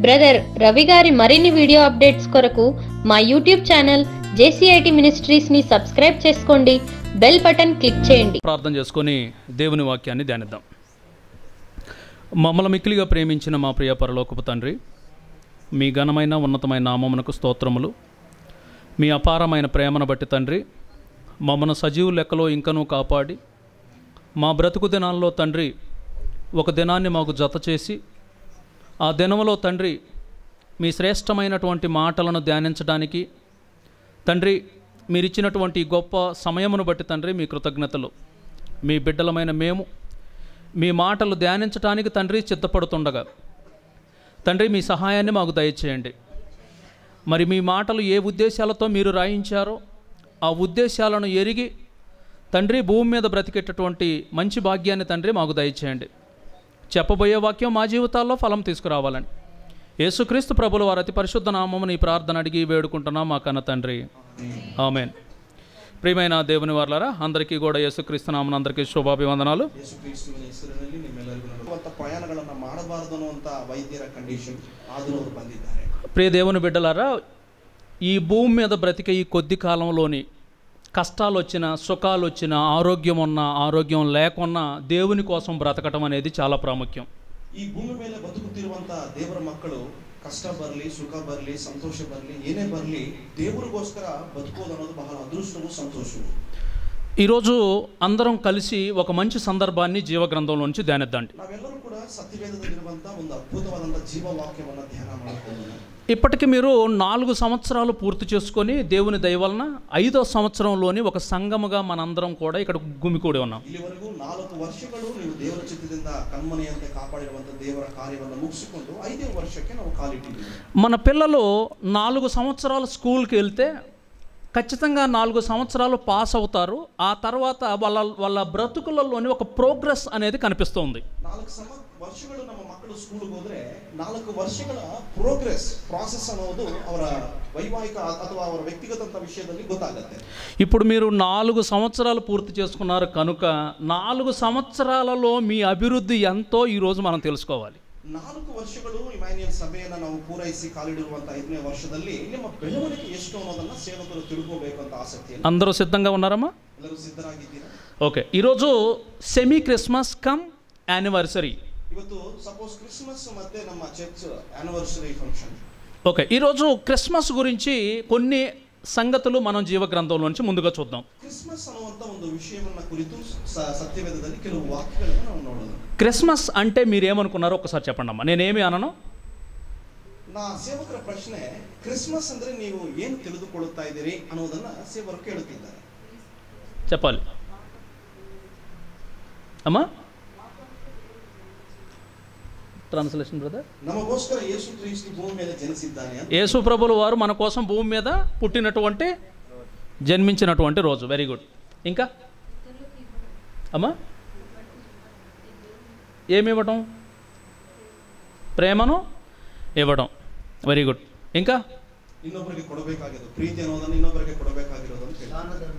Brother Ravi గారి మరిన్ని video updates కొరకు మా యూట్యూబ్ ఛానల్ జేసీఐటి మినిస్ట్రీస్ ని సబ్స్క్రైబ్ చేసుకోండి బెల్ బటన్ క్లిక్ చేయండి ప్రార్థన చేసుకొని దేవుని వాక్యాన్ని ధ్యానిద్దాం మమ్మల్ని మిక్కిలిగా ప్రేమించిన మా ప్రియ పరలోకపు తండ్రి మీ ఘనమైన ఉన్నతమైన నామమునకు స్తోత్రములు మీ అపారమైన ప్రేమను బట్టి తండ్రి మమ్మను సజీవు లెక్కలో ఇంకనూ కాపాడి మా బ్రతుకు దినాల్లో తండ్రి ఒక దినాన్ని మాకు జత చేసి ఆ దినములో తండ్రి మీ శ్రేష్టమైనటువంటి మాటలను ధ్యానించడానికి తండ్రి మీరిచ్చినటువంటి ఈ గొప్ప సమయమును బట్టి తండ్రి మీ కృతజ్ఞతలు మీ బిడ్డలమైన మేము మీ మాటలు ధ్యానించడానికి తండ్రి సిద్ధపడుతుండగా తండ్రి మీ సహాయాన్ని మాకు దయచేయండి మరి మీ మాటలు ఏ ఉద్దేశాలతో మీరు రాయించారో ఆ ఉద్దేశాలను ఎరిగి తండ్రి భూమి మీద బ్రతికేటటువంటి మంచి భాగ్యాన్ని తండ్రి మాకు దయచేయండి చెప్పబోయే వాక్యం మా జీవితాల్లో ఫలం తీసుకురావాలని యేసుక్రీస్తు ప్రభుల వారి అతి పరిశుద్ధ నామముని ఈ ప్రార్థన అడిగి వేడుకుంటున్నాం మా కన్న తండ్రి ఆమెన్ ప్రియమైన దేవుని వార్లారా అందరికీ కూడా యేసుక్రీస్తు నామన అందరికీ శుభాభివందనాలు ಯೇಸುಕ್ರಿಸ್ತುವಿನ ಹೆಸರಿನಲ್ಲಿ ನಿಮ್ಮೆಲ್ಲರಿಗೂ ನನ್ನ ಅಂತ ಪ್ರಯಾಣಗಳನ್ನು ಮಾಡಬಾರದು ಅನ್ನುವಂಥ ವೈದ್ಯರ ಕಂಡೀಷನ್ ಆದರೂ ಅವರು ಬಂದಿದ್ದಾರೆ ప్రియ దేవుని బిడ్డలారా ఈ భూమి మీద బ్రతికే ఈ కొద్ది కాలంలోని కష్టాలు వచ్చినా సుఖాలు వచ్చినా ఆరోగ్యం ఉన్నా ఆరోగ్యం లేకున్నా దేవుని కోసం బ్రతకటం అనేది చాలా ప్రాముఖ్యం ಈ ಭೂಮಿ ಮೇಲೆ ಬದುಕುತ್ತಿರುವಂತ ದೇವರ ಮಕ್ಕಳು ಕಷ್ಟ ಬರಲಿ ಸುಖ ಬರಲಿ ಸಂತೋಷ ಬರಲಿ ಏನೇ ಬರಲಿ ದೇವರಿಗೋಸ್ಕರ ಬದುಕೋದು ಅನ್ನೋದು ಬಹಳ ಅದೃಷ್ಟವೂ ಸಂತೋಷವೂ ఈరోజు అందరం కలిసి ఒక మంచి సందర్భాన్ని జీవగ్రంథంలోంచి ధ్యానిద్దాండి ನಾವೆಲ್ಲರೂ ಕೂಡ ಸತ್ಯವೇದದಲ್ಲಿರುವಂತ ಒಂದು ಅದ್ಭುತವಾದಂಥ ಜೀವವಾಕ್ಯವನ್ನು ಧ್ಯಾನ ಮಾಡಿಕೊಂಡು ఇప్పటికి మీరు నాలుగు సంవత్సరాలు పూర్తి చేసుకొని దేవుని దయ వలన ఐదో సంవత్సరంలోని ఒక సంగముగా మనందరం కూడా ఇక్కడ గుమికూడి ఉన్నాం ಇಲ್ಲಿವರೆಗೂ ನಾಲ್ಕು ವರ್ಷಗಳು ನೀವು ದೇವರ ಚಿತ್ತದಿಂದ ಕಣ್ಮನೆಯಂತೆ ಕಾಪಾಡಿರುವಂತ ದೇವರ ಕಾರ್ಯವನ್ನು ಮುಗಿಸಿಕೊಂಡು ಐದೇ ವರ್ಷಕ್ಕೆ ನಾವು ಕಾಲಿಟ್ಟಿದ್ದೀವಿ మన పిల్లలు నాలుగు సంవత్సరాలు స్కూల్కి వెళ్తే ఖచ్చితంగా నాలుగు సంవత్సరాలు పాస్ అవుతారు ఆ తర్వాత వాళ్ళ వాళ్ళ బ్రతుకులలోని ఒక ప్రోగ్రెస్ అనేది కనిపిస్తుంది ನಾಲ್ಕು ಸಮ ವರ್ಷಗಳು ನಮ್ಮ ಮಕ್ಕಳು ಸ್ಕೂಲ್ಗೆ ಹೋದ್ರೆ ನಾಲ್ಕು ವರ್ಷಗಳ ಪ್ರೋಗ್ರೆಸ್ ಪ್ರಾಸೆಸ್ ಅನ್ನೋದು ಅವರ ವೈವಾಹಿಕ ಅ- ಅಥವಾ ಅವರ ವ್ಯಕ್ತಿಗತ ವಿಷಯದಲ್ಲಿ ಗೊತ್ತಾಗತ್ತೆ ఇప్పుడు మీరు నాలుగు సంవత్సరాలు పూర్తి చేసుకున్నారు కనుక నాలుగు సంవత్సరాలలో మీ అభివృద్ధి ఎంతో ఈరోజు మనం తెలుసుకోవాలి ನಾಲ್ಕು ವರ್ಷಗಳು ಇಮ್ಯಾನ್ಯಲ್ ಸಭೆಯನ್ನ ನಾವು ಪೂರೈಸಿ ಕಾಲಿಡಿರುವಂತ ಐದನೇ ವರ್ಷದಲ್ಲಿ ನಿಮ್ಮ ಬೆಳವಣಿಗೆ ಎಷ್ಟು ಅನ್ನೋದನ್ನ ಸೇವಕರು ತಿಳ್ಕೋಬೇಕು ಅಂತ ಆಸಕ್ತಿಯನ್ನು అందరూ సిద్ధంగా ఉన్నారమ్మా ಎಲ್ಲರೂ ಸಿದ್ಧರಾಗಿದ್ದೀರಾ ఓకే ఈరోజు సెమీ క్రిస్మస్ కమ్ యానివర్సరీ ಇವತ್ತು ಸಪೋಸ್ ಕ್ರಿಸ್ಮಸ್ ಮತ್ತೆ ನಮ್ಮ ಚರ್ಚ್ ಆನಿವರ್ಸರಿ ಫಂಕ್ಷನ್ ఓకే ఈరోజు క్రిస్మస్ గురించి కొన్ని సంగతులు మనం జీవగ్రంథంలోంచి ముందుగా చూద్దాం ಕ್ರಿಸ್ಮಸ್ ಅನ್ನುವಂತ ಒಂದು ವಿಷಯವನ್ನ ಕುರಿತು ಸ- ಸತ್ಯವೇದದಲ್ಲಿ ಕೆಲವು ವಾಕ್ಯಗಳನ್ನು ನಾವು ನೋಡೋಣ క్రిస్మస్ అంటే మీరేమనుకున్నారో ఒకసారి చెప్పండి అమ్మా నేనేమి అనను ನಾ ಸೇವಕರ ಪ್ರಶ್ನೆ ಕ್ರಿಸ್ಮಸ್ ಅಂದ್ರೆ ನೀವು ಏನು ತಿಳಿದುಕೊಳ್ಳುತ್ತಾ ಇದ್ದೀರಿ ಅನ್ನೋದನ್ನ ಸೇವಕರು ಕೇಳುತ್ತಿದ್ದಾರೆ చెప్పాలి అమ్మా ట్రాన్స్లేషన్ బ్రదర్ ನಮಗೋಸ್ಕರ ಯೇಸು ಕ್ರಿಸ್ತು ಭೂಮಿ ಮೇಲೆ ಜನಿಸಿದ್ದಾನೆ ಅಂತ యేసు ప్రభుల వారు మన కోసం భూమి మీద పుట్టినటువంటి జన్మించినటువంటి రోజు వెరీ గుడ్ ఇంకా అమ్మా ఏమి ఇవ్వటం ప్రేమను ఇవ్వడం వెరీ గుడ్ ఇంకా ಇನ್ನೊಬ್ಬರಿಗೆ ಕೊಡಬೇಕಾಗಿರೋದು ಪ್ರೀತಿ ಅನ್ನೋದನ್ನ ಇನ್ನೊಬ್ಬರಿಗೆ ಕೊಡಬೇಕಾಗಿರೋದು ಅಂತ ಹೇಳಿ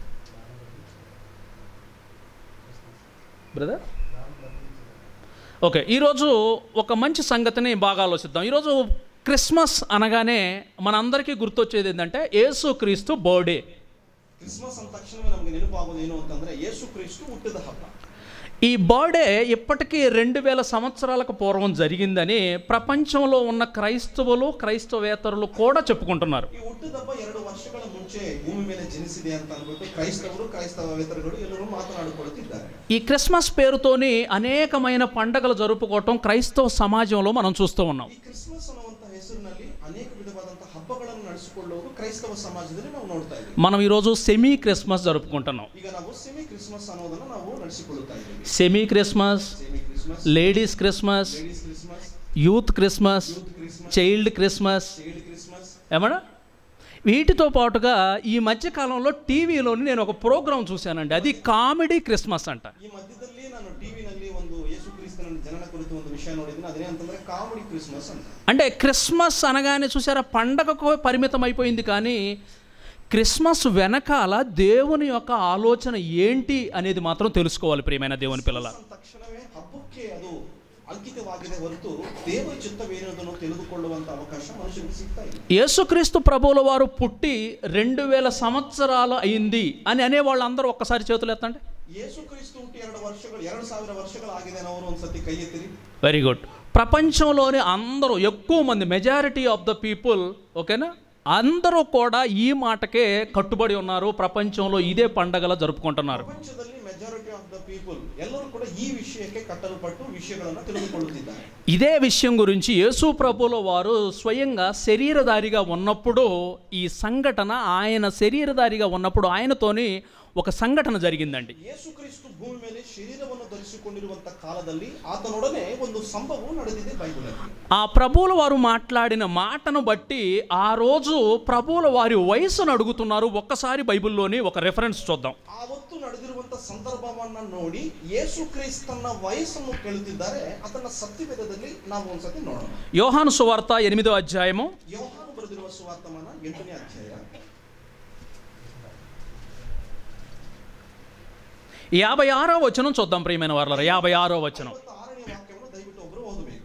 బ్రదర్ ఓకే ఈరోజు ఒక మంచి సంగతిని బాగా ఆలోచిద్దాం ఈరోజు క్రిస్మస్ అనగానే మనందరికీ గుర్తొచ్చేది ఏంటంటే యేసు క్రీస్తు బర్త్డే ಕ್ರಿಸ್ಮಸ್ ಅಂದ ತಕ್ಷಣವೇ ನಮಗೆ ನೆನಪಾಗೋದು ಏನು ಅಂತಂದ್ರೆ ಯೇಸು ಕ್ರಿಸ್ತು ಹುಟ್ಟಿದ ಹಬ್ಬ ఈ బర్త్డే ఇప్పటికీ రెండు వేల సంవత్సరాలకు పూర్వం జరిగిందని ప్రపంచంలో ఉన్న క్రైస్తవులు క్రైస్తవేతరులు కూడా చెప్పుకుంటున్నారు ಈ ಹುಟ್ಟಿದ ಹಬ್ಬ ಎರಡು ವರ್ಷಗಳ ಮುಂಚೆ ಭೂಮಿ ಮೇಲೆ ಜನಿಸಿದೆ ಅಂತ ಅಂದ್ಬಿಟ್ಟು ಕ್ರೈಸ್ತವರು ಕ್ರೈಸ್ತವೇತರಗಳು ಎಲ್ಲರೂ ಮಾತನಾಡಿಕೊಳ್ಳುತ್ತಿದ್ದಾರೆ ఈ క్రిస్మస్ పేరుతోని అనేకమైన పండగలు జరుపుకోవటం క్రైస్తవ సమాజంలో మనం చూస్తూ ఉన్నాం ಈ ಕ್ರಿಸ್ಮಸ್ ಅನ್ನುವಂತ ಹೆಸರಿನಲ್ಲಿ ಅನೇಕ ವಿಧವಾದಂತಹ ಹಬ್ಬಗಳನ್ನು ನಡೆಸಿಕೊಳ್ಳುವುದು ಕ್ರೈಸ್ತವ ಸಮಾಜದಲ್ಲಿ ನಾವು ನೋಡ್ತಾ ಇದ್ದೀವಿ మనం ఈరోజు సెమీ క్రిస్మస్ జరుపుకుంటున్నాం ಈಗ ನಾವು ಸೆಮಿ ಕ್ರಿಸ್ಮಸ್ ಅನ್ನೋದನ್ನ ನಾವು ನಡೆಸಿಕೊಳ್ಳುತ್ತಾ ಇದ್ದೀವಿ semi Christmas semi Christmas ladies Christmas ladies Christmas youth Christmas youth Christmas child Christmas child Christmas ఏమన్నా వీటితో పాటుగా ఈ మధ్య కాలంలో టీవీలోని నేను ఒక ప్రోగ్రాం చూశానండి అది కామెడీ క్రిస్మస్ అంట ಈ ಮಧ್ಯದಲ್ಲಿ ನಾನು ಟಿವಿನಲ್ಲಿ ಒಂದು ಯೇಸು ಕ್ರಿಸ್ತನ ಜನನ ಕುರಿತು ಒಂದು ವಿಷಯ ನೋಡಿದ್ದೀನಿ ಅದೇನೇ ಅಂತಂದ್ರೆ ಕಾಮಿಡಿ ಕ್ರಿಸ್ಮಸ್ ಅಂತ అంటే క్రిస్మస్ అనగానే చూసారా పండగకు పరిమితం అయిపోయింది కానీ క్రిస్మస్ వెనకాల దేవుని యొక్క ఆలోచన ఏంటి అనేది మాత్రం తెలుసుకోవాలి ప్రియమైన దేవుని పిల్లల ಅಂದ ತಕ್ಷಣವೇ ಹಬ್ಬಕ್ಕೆ ಅದು ಅಂಕಿತವಾಗಿದೆ ಹೊರತು ದೇವರ ಚಿತ್ತವೇನೆಂದನ್ನು ತಿಳಿದುಕೊಳ್ಳುವಂತ ಅವಕಾಶ ಮನುಷ್ಯನಿಗೆ ಸಿಗ್ತಾ ಇಲ್ಲ యేసుక్రీస్తు ప్రభువుల వారు పుట్టి రెండు వేల సంవత్సరాలు అయింది అని అనేవాళ్ళందరూ ఒక్కసారి చేతులు ఎత్తండి ಯೇಸು ಕ್ರಿಸ್ತು ಹುಟ್ಟಿ ಎರಡು ವರ್ಷಗಳು ಎರಡು ಸಾವಿರ ವರ್ಷಗಳಾಗಿದೆ ಅವರು ಒಂದ್ಸತಿ ಕೈ ಎತ್ತಿರಿ వెరీ గుడ్ ప్రపంచంలోని అందరూ ఎక్కువ మంది మెజారిటీ ఆఫ్ ద పీపుల్ ఓకేనా అందరూ కూడా ఈ మాటకే కట్టుబడి ఉన్నారు ప్రపంచంలో ఇదే పండగలా జరుపుకుంటున్నారు ಪ್ರಪಂಚದಲ್ಲಿ ಮೆಜಾರಿಟಿ ಆಫ್ ದ ಪೀಪಲ್ ಎಲ್ಲರೂ ಕೂಡ ಈ ವಿಷಯಕ್ಕೆ ಕಟ್ಟಲ್ಪಟ್ಟು ವಿಷಯಗಳನ್ನು ತಿಳಿದುಕೊಳ್ಳುತ್ತಿದ್ದಾರೆ ఇదే విషయం గురించి యేసు ప్రభుల వారు స్వయంగా శరీరధారిగా ఉన్నప్పుడు ఈ సంఘటన ఆయన శరీరధారిగా ఉన్నప్పుడు ఆయనతోని ఒక సంఘటన జరిగిందండి ಯೇಸು ಕ್ರಿಸ್ತು ಭೂಮಿ ಮೇಲೆ ಶರೀರವನ್ನು ಧರಿಸಿಕೊಂಡಿರುವಂತ ಕಾಲದಲ್ಲಿ ಆತನೊಡನೆ ಒಂದು ಸಂಭವ ನಡೆದಿದೆ ಬೈಬಲಲ್ಲಿ ఆ ప్రభువుల వారు మాట్లాడిన మాటను బట్టి ఆ రోజు ప్రభువుల వారి వయసును అడుగుతున్నారు ఒక్కసారి బైబిల్లోని ఒక రెఫరెన్స్ చూద్దాం ಆವತ್ತು ನಡೆದಿರುವಂತ ಸಂದರ್ಭವನ್ನ ನೋಡಿ ಯೇಸು ಕ್ರಿಸ್ತನ ವಯಸ್ಸನ್ನು ಕೇಳುತ್ತಿದ್ದಾರೆ ಅದನ್ನ ಸತ್ಯವೇದದಲ್ಲಿ ನಾವು ಒಂದ್ಸತಿ ನೋಡೋಣ యోహాను సువార్త ఎనిమిదో అధ్యాయము ಯೋಹಾನು ಬರೆದಿರುವ ಸುವಾರ್ತಮಾನ ಎಂಟನೇ ಅಧ್ಯಾಯ యాభై ఆరో వచనం చూద్దాం ప్రియమైన వాళ్ళ యాభై ఆరో వచనం ಇವತ್ತು ಆರನೇ ವಾಕ್ಯವನ್ನು ದಯವಿಟ್ಟು ಒಬ್ಬರು ಓದಬೇಕು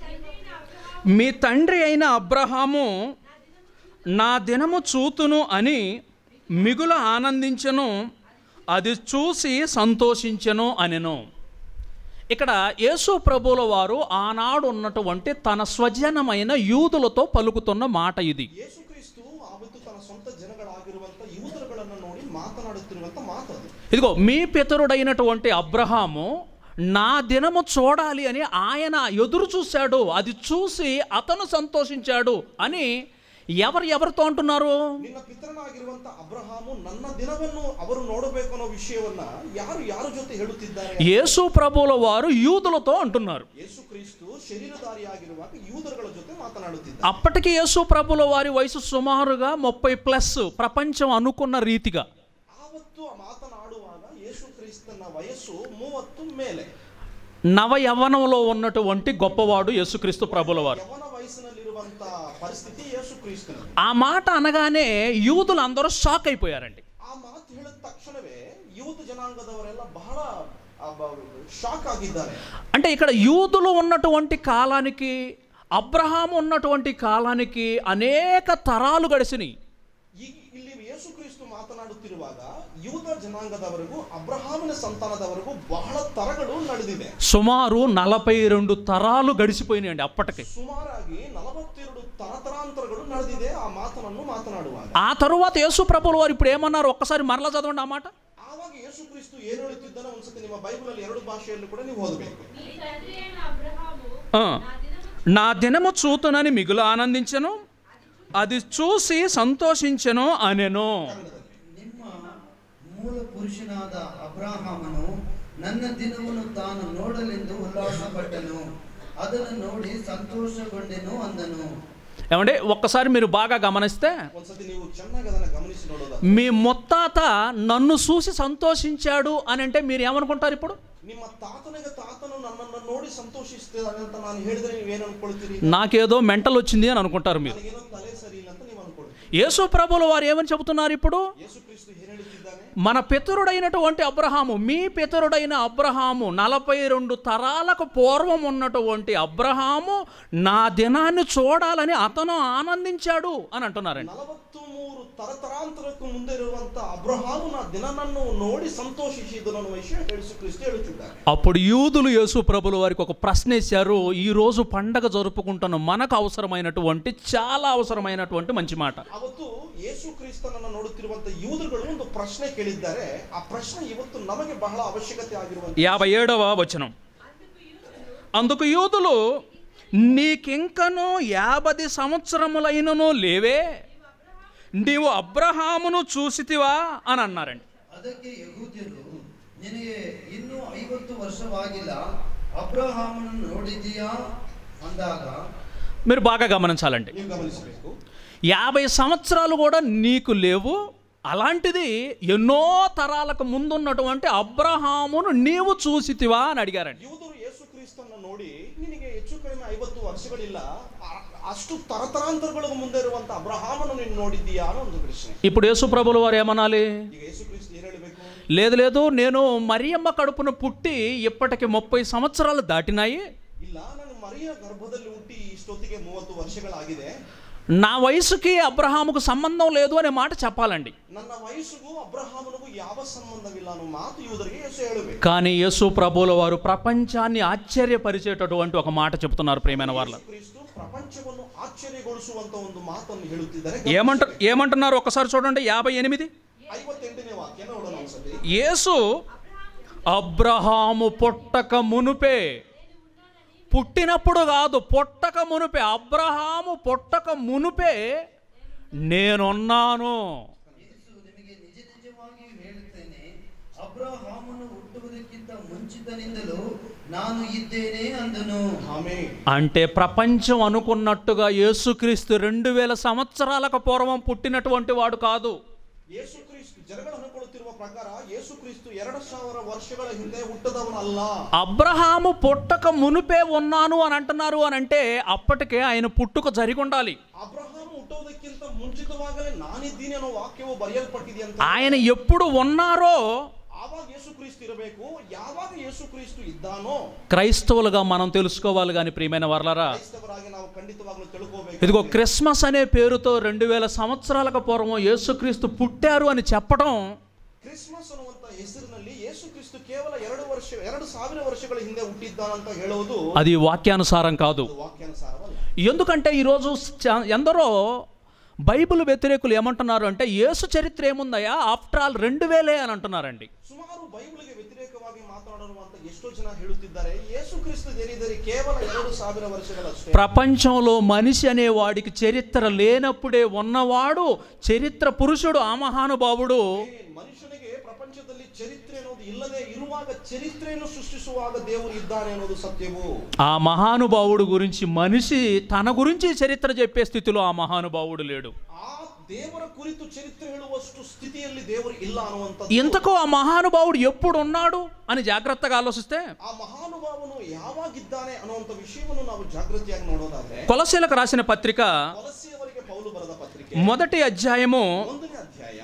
మీ తండ్రి అయిన అబ్రహాము నా దినము చూతును అని మిగుల ఆనందించెను అది చూసి సంతోషించెను అనెను ఇక్కడ యేసు ప్రభుల వారు ఆనాడు ఉన్నటువంటి తన స్వజనమైన యూదులతో పలుకుతున్న మాట ఇది ಯೇಸು ಕ್ರಿಸ್ತು ಆವತ್ತು ತನ್ನ ಸ್ವಂತ ಜನಗಳಾಗಿರುವಂತ ಯೂದರುಗಳನ್ನು ನೋಡಿ ಮಾತನಾಡುತ್ತಿರುವಂತ ಮಾತದು ఇదిగో మీ పితరుడైనటువంటి అబ్రహాము నా దినము చూడాలి అని ఆయన ఎదురు చూశాడు అది చూసి అతను సంతోషించాడు అని ఎవరు ఎవరితో ಅಂటున్నారు ನಿನ್ನ ಪಿತರನಾಗಿರುವಂತ ಅಬ್ರಹಾಮು ನನ್ನ ದಿನವನ್ನು ಅವರು ನೋಡಬೇಕು ಅನ್ನೋ ವಿಷಯವನ್ನ ಯಾರು ಯಾರ ಜೊತೆ ಹೇಳುತ್ತಿದ್ದಾರೆ యేసు ప్రభువుల వారు యూదులతో అంటున్నారు ಯೇಸು ಕ್ರಿಸ್ತು ಶರೀರಧಾರಿಯಾಗಿರುವಾಗ ಯೂದರುಗಳ ಜೊತೆ ಮಾತನಾಡುತ್ತಿದ್ದ అప్పటికి యేసు ప్రభుల వారి వయసు సుమారుగా ముప్పై ప్లస్ ప్రపంచం అనుకున్న రీతిగా ಆವತ್ತು ಆ ಮಾತನಾಡುವಾಗ ಯೇಸು ಕ್ರಿಸ್ತನ ವಯಸ್ಸು ಮೂವತ್ತು ಮೇಲೆ నవ యవ్వనంలో ఉన్నటువంటి గొప్పవాడు యేసుక్రీస్తు ప్రభుల వారు ಯವನ ವಯಸ್ಸಿನಲ್ಲಿರುವಂತ ಪರಿಸ್ಥಿತಿ ಯೇಸು ಕ್ರಿಸ್ತನ ఆ మాట అనగానే యూదులు అందరూ షాక్ అయిపోయారండి ಆ ಮಾತು ಹೇಳಿದ ತಕ್ಷಣವೇ ಯೂತ್ ಜನಾಂಗದವರೆಲ್ಲ ಬಹಳ ಶಾಕ್ ಆಗಿದ್ದಾರೆ అంటే ఇక్కడ యూదులు ఉన్నటువంటి కాలానికి అబ్రహాం ఉన్నటువంటి కాలానికి అనేక తరాలు గడిచినాయి ಈಗ ಇಲ್ಲಿ ಯೇಸು ಕ್ರಿಸ್ತು ಮಾತನಾಡುತ್ತಿರುವಾಗ ಯೂದ ಜನಾಂಗದವರೆಗೂ ಅಬ್ರಹಾಮನ ಸಂತಾನದವರೆಗೂ ಬಹಳ ತರಗಳು ನಡೆದಿದೆ సుమారు నలభై రెండు తరాలు గడిచిపోయినాయండి అప్పటికి ಸುಮಾರಾಗಿ ನಲವತ್ತೆರಡು ತರತರಾಂತರಗಳು ನಡೆದಿದೆ ಆ ಮಾತನನ್ನು ಮಾತನಾಡುವಾಗ ఆ తరువాత యేసు ప్రభుల వారు ఇప్పుడు ఏమన్నారు ఒక్కసారి మరలా చదవండి ఆ మాట ಆವಾಗ ಯೇಸು ಕ್ರಿಸ್ತು ಏನು ಹೇಳುತ್ತಿದ್ದಾನೆ ಒಂದ್ಸತಿ ನಿಮ್ಮ ಬೈಬಲ್ ಅಲ್ಲಿ ಎರಡು ಭಾಷೆಯಲ್ಲಿ ಕೂಡ ನೀವು ಓದಬೇಕು నీ తండ్రి అయిన అబ్రహాము ఆ, నా దినము చూతునని మిగులు ఆనందించెను అది చూసి సంతోషించెను అనెను ನಿಮ್ಮ ಮೂಲ ಪುರುಷನಾದ ಅಬ್ರಾಹಾಮನು ನನ್ನ ದಿನವನ್ನು ತಾನು ನೋಡಲೆಂದು ಉಲ್ಲಾಸಪಟ್ಟನು ಅದನ್ನು ನೋಡಿ ಸಂತೋಷಗೊಂಡೆನು ಅಂದನು ఏమంటే ఒక్కసారి మీరు బాగా గమనిస్తే ಒಂದ್ಸತಿ ನೀವು ಚೆನ್ನಾಗಿ ಅದನ್ನ ಗಮನಿಸಿ ನೋಡೋದ మీ ముత్తాత నన్ను చూసి సంతోషించాడు అని అంటే మీరు ఏమనుకుంటారు ఇప్పుడు ನಿಮ್ಮ ತಾತನಿಗೆ ತಾತನು ನನ್ನನ್ನು ನೋಡಿ ಸಂತೋಷಿಸ್ತಿದ್ದಾನೆ ಅಂತ ನಾನು ಹೇಳಿದ್ರೆ ನೀವೇನು ಅನ್ಕೊಳ್ತೀರಿ నాకేదో మెంటల్ వచ్చింది అని అనుకుంటారు మీరు ನನಗೇನೋ ತಲೆ సరి ಇಲ್ಲ ಅಂತ ನೀವು ಅನ್ಕೊಳ್ತೀರಿ యేసు ప్రభుల వారు ఏమని చెబుతున్నారు ఇప్పుడు ಯೇಸು ಕ್ರಿಸ್ತು ಏನ್ ಹೇಳುತ್ತಿದ್ದಾನೆ మన పితరుడైనటువంటి అబ్రహాము మీ పితరుడైన అబ్రహాము నలభై రెండు తరాలకు పూర్వం ఉన్నటువంటి అబ్రహాము నా దినాన్ని చూడాలని అతను ఆనందించాడు అని అంటున్నారండి ನಲವತ್ತು ಮೂರು ತರತರಾಂತರಕ್ಕೂ ಮುಂದೆ ಇರುವಂತ ಅಬ್ರಹಾಮು ನಾ ದಿನನನ್ನು ನೋಡಿ ಸಂತೋಷಿಸಿದನು ಅನ್ನುವ ವಿಷಯ ಯೇಸು ಕ್ರಿಸ್ತು ಹೇಳುತ್ತಿದ್ದಾನೆ అప్పుడు యూదులు యేసు ప్రభుల వారికి ఒక ప్రశ్న వేశారు ఈ రోజు పండగ జరుపుకుంటున్న మనకు అవసరమైనటువంటి చాలా అవసరమైనటువంటి మంచి మాట ಅವತ್ತು ಯೇಸು ಕ್ರಿಸ್ತನನ್ನು ನೋಡುತ್ತಿರುವಂತ ಯೂದರುಗಳು ಒಂದು ಪ್ರಶ್ನೆ ಕೇಳಿದ್ದಾರೆ ಆ ಪ್ರಶ್ನೆ ಇವತ್ತು ನಮಗೆ ಬಹಳ ಅವಶ್ಯಕತೆ ಆಗಿರುವಂತ యాభై ఏడవ వచనం అందుకు యూదులు నీకింకను యాభై సంవత్సరములైనను లేవే నీవు అబ్రహామును చూసితివా అని అన్నారండి ಅದಕ್ಕೆ ಯಹೂದ್ಯರು ನಿನಗೆ ಇನ್ನೂ ಐವತ್ತು ವರ್ಷವಾಗಿಲ್ಲ ಅಬ್ರಹಾಮನನ್ನು ನೋಡಿದೀಯಾ ಅಂದಾಗ మీరు బాగా గమనించాలండి ನೀವು ಗಮನಿಸಬೇಕು యాభై సంవత్సరాలు కూడా నీకు లేవు అలాంటిది ఎన్నో తరాలకు ముందున్నటువంటి అబ్రహామును నీవు చూసితివా అని అడిగారండి ಯೂದರು ಯೇಸು ಕ್ರಿಸ್ತನ ನೋಡಿ ನಿನಗೆ ಹೆಚ್ಚು ಕಡಿಮೆ ಐವತ್ತು ವರ್ಷಗಳಿಲ್ಲ ಆ- ಅಷ್ಟು ತರತರಾಂತರಗಳಿಗೆ ಮುಂದೆ ಇರುವಂತ ಅಬ್ರಹಾಮನು ನೀನು ನೋಡಿದ್ದೀಯಾ ಅನ್ನೋ ಒಂದು ಪ್ರಶ್ನೆ ఇప్పుడు యేసు ప్రభుల వారు ఏమనాలి ಈಗ ಯೇಸು ಕ್ರಿಸ್ತ ಏನ್ ಹೇಳಬೇಕು లేదు లేదు నేను మరియమ్మ కడుపున పుట్టి ఇప్పటికి ముప్పై సంవత్సరాలు దాటినాయి ಇಲ್ಲ ನಾನು ಮರಿಯ ಗರ್ಭದಲ್ಲಿ ಹುಟ್ಟಿ ಇಷ್ಟೊತ್ತಿಗೆ ಮೂವತ್ತು ವರ್ಷಗಳಾಗಿದೆ నా వయసుకి అబ్రహాముకు సంబంధం లేదు అనే మాట చెప్పాలండి ನನ್ನ ವಯಸ್ಸಿಗೂ ಅಬ್ರಹಾಮನಿಗೂ ಯಾವ ಸಂಬಂಧವಿಲ್ಲ ಅನ್ನೋ ಮಾತು ಯೂದರಿಗೆ ಯೇಸು ಹೇಳಬೇಕು కానీ యేసు ప్రభుల వారు ప్రపంచాన్ని ఆశ్చర్యపరిచేటటువంటి ఒక మాట చెప్తున్నారు ప్రియమైన వాళ్ళ ಕ್ರಿಸ್ತು ಪ್ರಪಂಚವನ್ನು ಆಶ್ಚರ್ಯಗೊಳಿಸುವಂತ ಒಂದು ಮಾತನ್ನು ಹೇಳುತ್ತಿದ್ದಾರೆ ఏమంట ఏమంటున్నారు ఒకసారి చూడండి యాభై ఎనిమిది ಐವತ್ತೆಂಟನೇ ವಾಕ್ಯ ನೋಡೋಣ ಒಂದ್ಸತಿ యేసు అబ్రహాము పుట్టక మునుపే పుట్టినప్పుడు కాదు పుట్టక మునుపే అబ్రహాము పుట్టక మునుపే నేనున్నాను ಯೇಸು ನಿಮಗೆ ನಿಜ ನಿಜವಾಗಿ ಹೇಳುತ್ತೇನೆ ಅಬ್ರಹಾಮನು ಹುಟ್ಟುವುದಕ್ಕಿಂತ ಮುಂಚಿತನಿಂದಲೂ ನಾನು ಇದ್ದೇನೆ ಅಂದನು ಆಮೇಲೆ అంటే ప్రపంచం అనుకున్నట్టుగా యేసుక్రీస్తు రెండు వేల సంవత్సరాలకు పూర్వం పుట్టినటువంటి వాడు కాదు ಯೇಸು ಕ್ರಿಸ್ತು ಜನಗಳು ಅನ್ಕೊಳ್ಳುತ್ತಿರುವ ಪ್ರಕಾರ ಯೇಸು ಕ್ರಿಸ್ತು ಎರಡು ಸಾವಿರ ವರ್ಷಗಳ ಹಿಂದೆ ಹುಟ್ಟದವನಲ್ಲ అబ్రహాము పుట్టక మునుపే ఉన్నాను అని అంటున్నారు అని అంటే అప్పటికే ఆయన పుట్టుక జరిగి ఉండాలి ಅಬ್ರಹಾಂ ಹುಟ್ಟುವುದಕ್ಕಿಂತ ಮುಂಚಿತವಾಗಲೇ ನಾನಿದ್ದೀನಿ ಅನ್ನೋ ವಾಕ್ಯವು ಬರೆಯಲ್ಪಟ್ಟಿದೆ ಅಂತ ఆయన ఎప్పుడు ఉన్నారో ಆವಾಗ ಯೇಸು ಕ್ರಿಸ್ತು ಇರಬೇಕು ಯಾವಾಗ ಯೇಸು ಕ್ರಿಸ್ತು ಇದ್ದಾನೋ క్రైస్తవులుగా మనం తెలుసుకోవాలి కానీ ప్రియమైన వర్లరా ಕ್ರೈಸ್ತವರಾಗಿ ನಾವು ಖಂಡಿತವಾಗ್ಲೂ ತಿಳ್ಕೋಬೇಕು ఇదిగో క్రిస్మస్ అనే పేరుతో రెండు వేల సంవత్సరాలకు పూర్వం యేసుక్రీస్తు పుట్టారు అని చెప్పడం ಕ್ರಿಸ್ಮಸ್ ಅನ್ನುವಂತ ಹೆಸರಿನಲ್ಲಿ ಯೇಸು ಕ್ರಿಸ್ತು ಕೇವಲ ಎರಡು ವರ್ಷ ಎರಡು ಸಾವಿರ ವರ್ಷಗಳ ಹಿಂದೆ ಹುಟ್ಟಿದ್ದಾನಂತ ಹೇಳುವುದು అది వాక్యానుసారం కాదు ಅದು ವಾಕ್ಯಾನುಸಾರವಲ್ಲ ఎందుకంటే ఈరోజు చ- ఎందరో బైబిల్ వ్యతిరేకులు ఏమంటున్నారు అంటే యేసు చరిత్ర ఏముందయ్యా ఆఫ్టర్ ఆల్ రెండు వేలే అని అంటున్నారండి ಸುಮಾರು ಬೈಬಲ್ಗೆ ವ್ಯತಿರೇಕವಾಗಿ ಮಾತನಾಡುವಂತ ಎಷ್ಟೋ ಜನ ಹೇಳುತ್ತಿದ್ದಾರೆ ಯೇಸು ಕ್ರಿಸ್ತು ಏನಿದ್ದಾರೆ ಕೇವಲ ಎರಡು ಸಾವಿರ ವರ್ಷಗಳಷ್ಟೇ ప్రపంచంలో మనిషి అనే వాడికి చరిత్ర లేనప్పుడే ఉన్నవాడు చరిత్ర పురుషుడు ఆ మహానుభావుడు ಏ, ಮನುಷ್ಯನಿಗೆ ಪ್ರಪಂಚದಲ್ಲಿ ಚರಿತ್ರೆ ಅನ್ನೋದು ಇಲ್ಲದೆ ಇರುವಾಗ ಚರಿತ್ರೆಯನ್ನು ಸೃಷ್ಟಿಸುವಾಗ ದೇವರು ಇದ್ದಾನೆ ಅನ್ನೋದು ಸತ್ಯವು ఆ మహానుభావుడు గురించి మనిషి తన గురించి చరిత్ర చెప్పే స్థితిలో ఆ మహానుభావుడు లేడు ಆ ದೇವರ ಕುರಿತು ಚರಿತ್ರೆ ಹೇಳುವಷ್ಟು ಸ್ಥಿತಿಯಲ್ಲಿ ದೇವರು ಇಲ್ಲ ಅನ್ನುವಂಥದ್ದು ఇంతకు ఆ మహానుభావుడు ఎప్పుడు ఉన్నాడు అని జాగ్రత్తగా ఆలోచిస్తే ಆ ಮಹಾನುಭಾವನು ಯಾವಾಗಿದ್ದಾನೆ ಅನ್ನುವಂಥ ವಿಷಯವನ್ನು ನಾವು ಜಾಗೃತಿಯಾಗಿ ನೋಡೋದಾದ್ರೆ కొలసీలకు రాసిన పత్రిక ವಲಸೆಯವರಿಗೆ ಪೌಲು ಬರೆದ ಪತ್ರಿಕೆ మొదటి అధ్యాయము ಒಂದನೇ ಅಧ್ಯಾಯ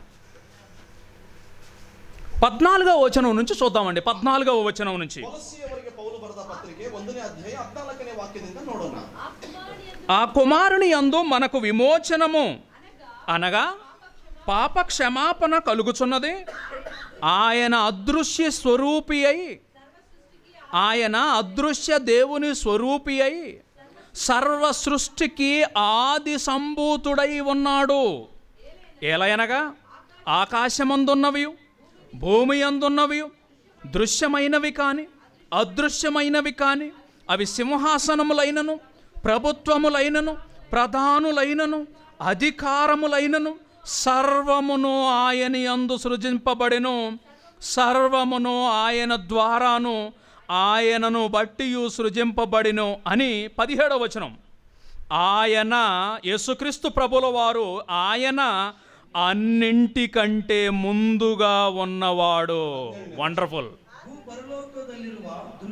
పద్నాలుగవ వచనం నుంచి చూద్దామండి పద్నాలుగవ వచనం నుంచి ವಲಸೆಯವರಿಗೆ ಪೌಲು ಬರೆದ ಪತ್ರಿಕೆ ಒಂದನೇ ಅಧ್ಯಾಯ ಹದಿನಾಲ್ಕನೇ ವಾಕ್ಯದಿಂದ ನೋಡೋಣ ఆ కుమారుని యందు మనకు విమోచనము అనగా పాప క్షమాపణ కలుగుచున్నది ఆయన అదృశ్య స్వరూపి అయి ఆయన అదృశ్య దేవుని స్వరూపి అయి సర్వ సృష్టికి ఆది సంభూతుడై ఉన్నాడు ఎలయనగా ఆకాశమందున్నవి భూమి అందున్నవి దృశ్యమైనవి కాని అదృశ్యమైనవి కాని అవి సింహాసనములైనను ప్రభుత్వములైనను ప్రధానులైనను అధికారములైనను సర్వమును ఆయన యందు సృజింపబడెను సర్వమును ఆయన ద్వారాను ఆయనను బట్టి సృజింపబడిను అని పదిహేడవ వచనం ఆయన యేసుక్రీస్తు ప్రభుల వారు ఆయన అన్నింటికంటే ముందుగా ఉన్నవాడు వండర్ఫుల్ ಭೂ ಪರಲೋಕದಲ್ಲಿರುವ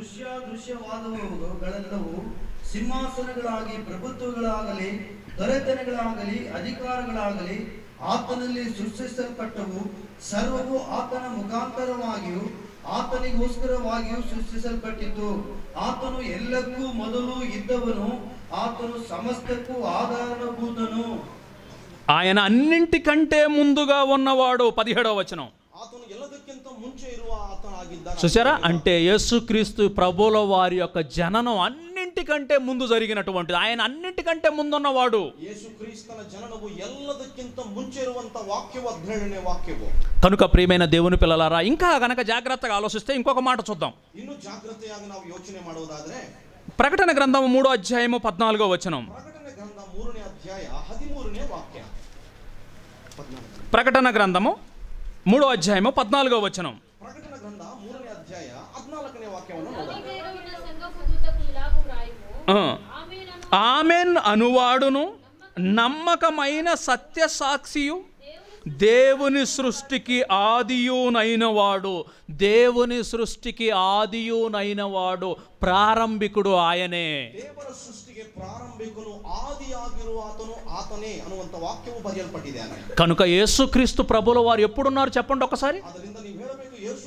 ದೃಶ್ಯಾದೃಶ್ಯವಾದವುಗಳೆಲ್ಲವೂ ಸಿಂಹಾಸನಗಳಾಗಿ ಪ್ರಭುತ್ವಗಳಾಗಲಿ ದೊರೆತನಗಳಾಗಲಿ ಅಧಿಕಾರಗಳಾಗಲಿ ಆತನಲ್ಲಿ ಸೃಷ್ಟಿಸಲ್ಪಟ್ಟವು ಸರ್ವವು ಆತನ ಮುಖಾಂತರವಾಗಿಯೂ ಆತನಿಗೋಸ್ಕರವಾಗಿಯೂ ಸೃಷ್ಟಿಸಲ್ಪಟ್ಟಿತು ಆತನು ಎಲ್ಲಕ್ಕೂ ಮೊದಲು ಇದ್ದವನು ಆತನು ಸಮಸ್ತಕ್ಕೂ ಆಧಾರಭೂತನು ఆయన అన్నింటికంటే ముందుగా ఉన్నవాడు పదిహేడవ వచనం ಆತನು ಎಲ್ಲದಕ್ಕಿಂತ ಮುಂಚೆ ಇರುವ ಆತನಾಗಿದ್ದಾನೆ చూసారా అంటే యేసుక్రీస్తు ప్రభుల వారి యొక్క జననం అన్నింటికంటే ముందు జరిగినటువంటిది ఆయన అన్నింటికంటే ముందున్నవాడు ಯೇಸು ಕ್ರಿಸ್ತನ ಜನನವು ಎಲ್ಲದಕ್ಕಿಂತ ಮುಂಚೆ ಇರುವಂತ ವಾಕ್ಯವು ಹದಿನೇಳನೇ ವಾಕ್ಯವು కనుక ప్రియమైన దేవుని పిల్లలారా ఇంకా గనక జాగ్రత్తగా ఆలోచిస్తే ఇంకొక మాట చూద్దాం ಇನ್ನು ಜಾಗೃತೆಯಾಗಿ ನಾವು ಯೋಚನೆ ಮಾಡುವುದಾದ್ರೆ ప్రకటన గ్రంథం మూడో అధ్యాయము పద్నాలుగో వచనం ಪ್ರಕಟಣೆ ಗ್ರಂಥ ಮೂರನೇ ಅಧ್ಯಾಯ ಹದಿಮೂರನೇ ವಾಕ್ಯ ಪದ್ನಾಲ್ಕು. ప్రకటన గ్రంథము మూడో అధ్యాయము పద్నాలుగో వచనం ಪ್ರಕಟಣ ಗ್ರಂಥ ಮೂರನೇ ಅಧ್ಯಾಯ ಹದಿನಾಲ್ಕನೇ ವಾಕ್ಯವನ್ನು ನೋಡೋಣ దేవుడున్న సంఘపు దూతకు ఇలాగు వ్రాయుము ఆ. ఆమేనను ఆమెన్ అనువాడును నమ్మకమైన సత్య సాక్షియు దేవుని సృష్టికి ఆదియునైన వాడు దేవుని సృష్టికి ఆదియునైన వాడు ప్రారంభికుడు ఆయనే ದೇವರ ಸೃಷ್ಟಿಗೆ ಪ್ರಾರಂಭಿಕನು ಆದಿಯಾಗಿರುವ ಆತನು ಆತನೇ ಅನ್ನುವಂತ ವಾಕ್ಯವು ಬರೆಯಲ್ಪಟ್ಟಿದೆ కనుక యేసుక్రీస్తు ప్రభుల వారు ఎప్పుడున్నారు చెప్పండి ఒకసారి ಅದರಿಂದ ನೀವು ಹೇಳಬೇಕು ಯೇಸು ಕ್ರಿಸ್ತ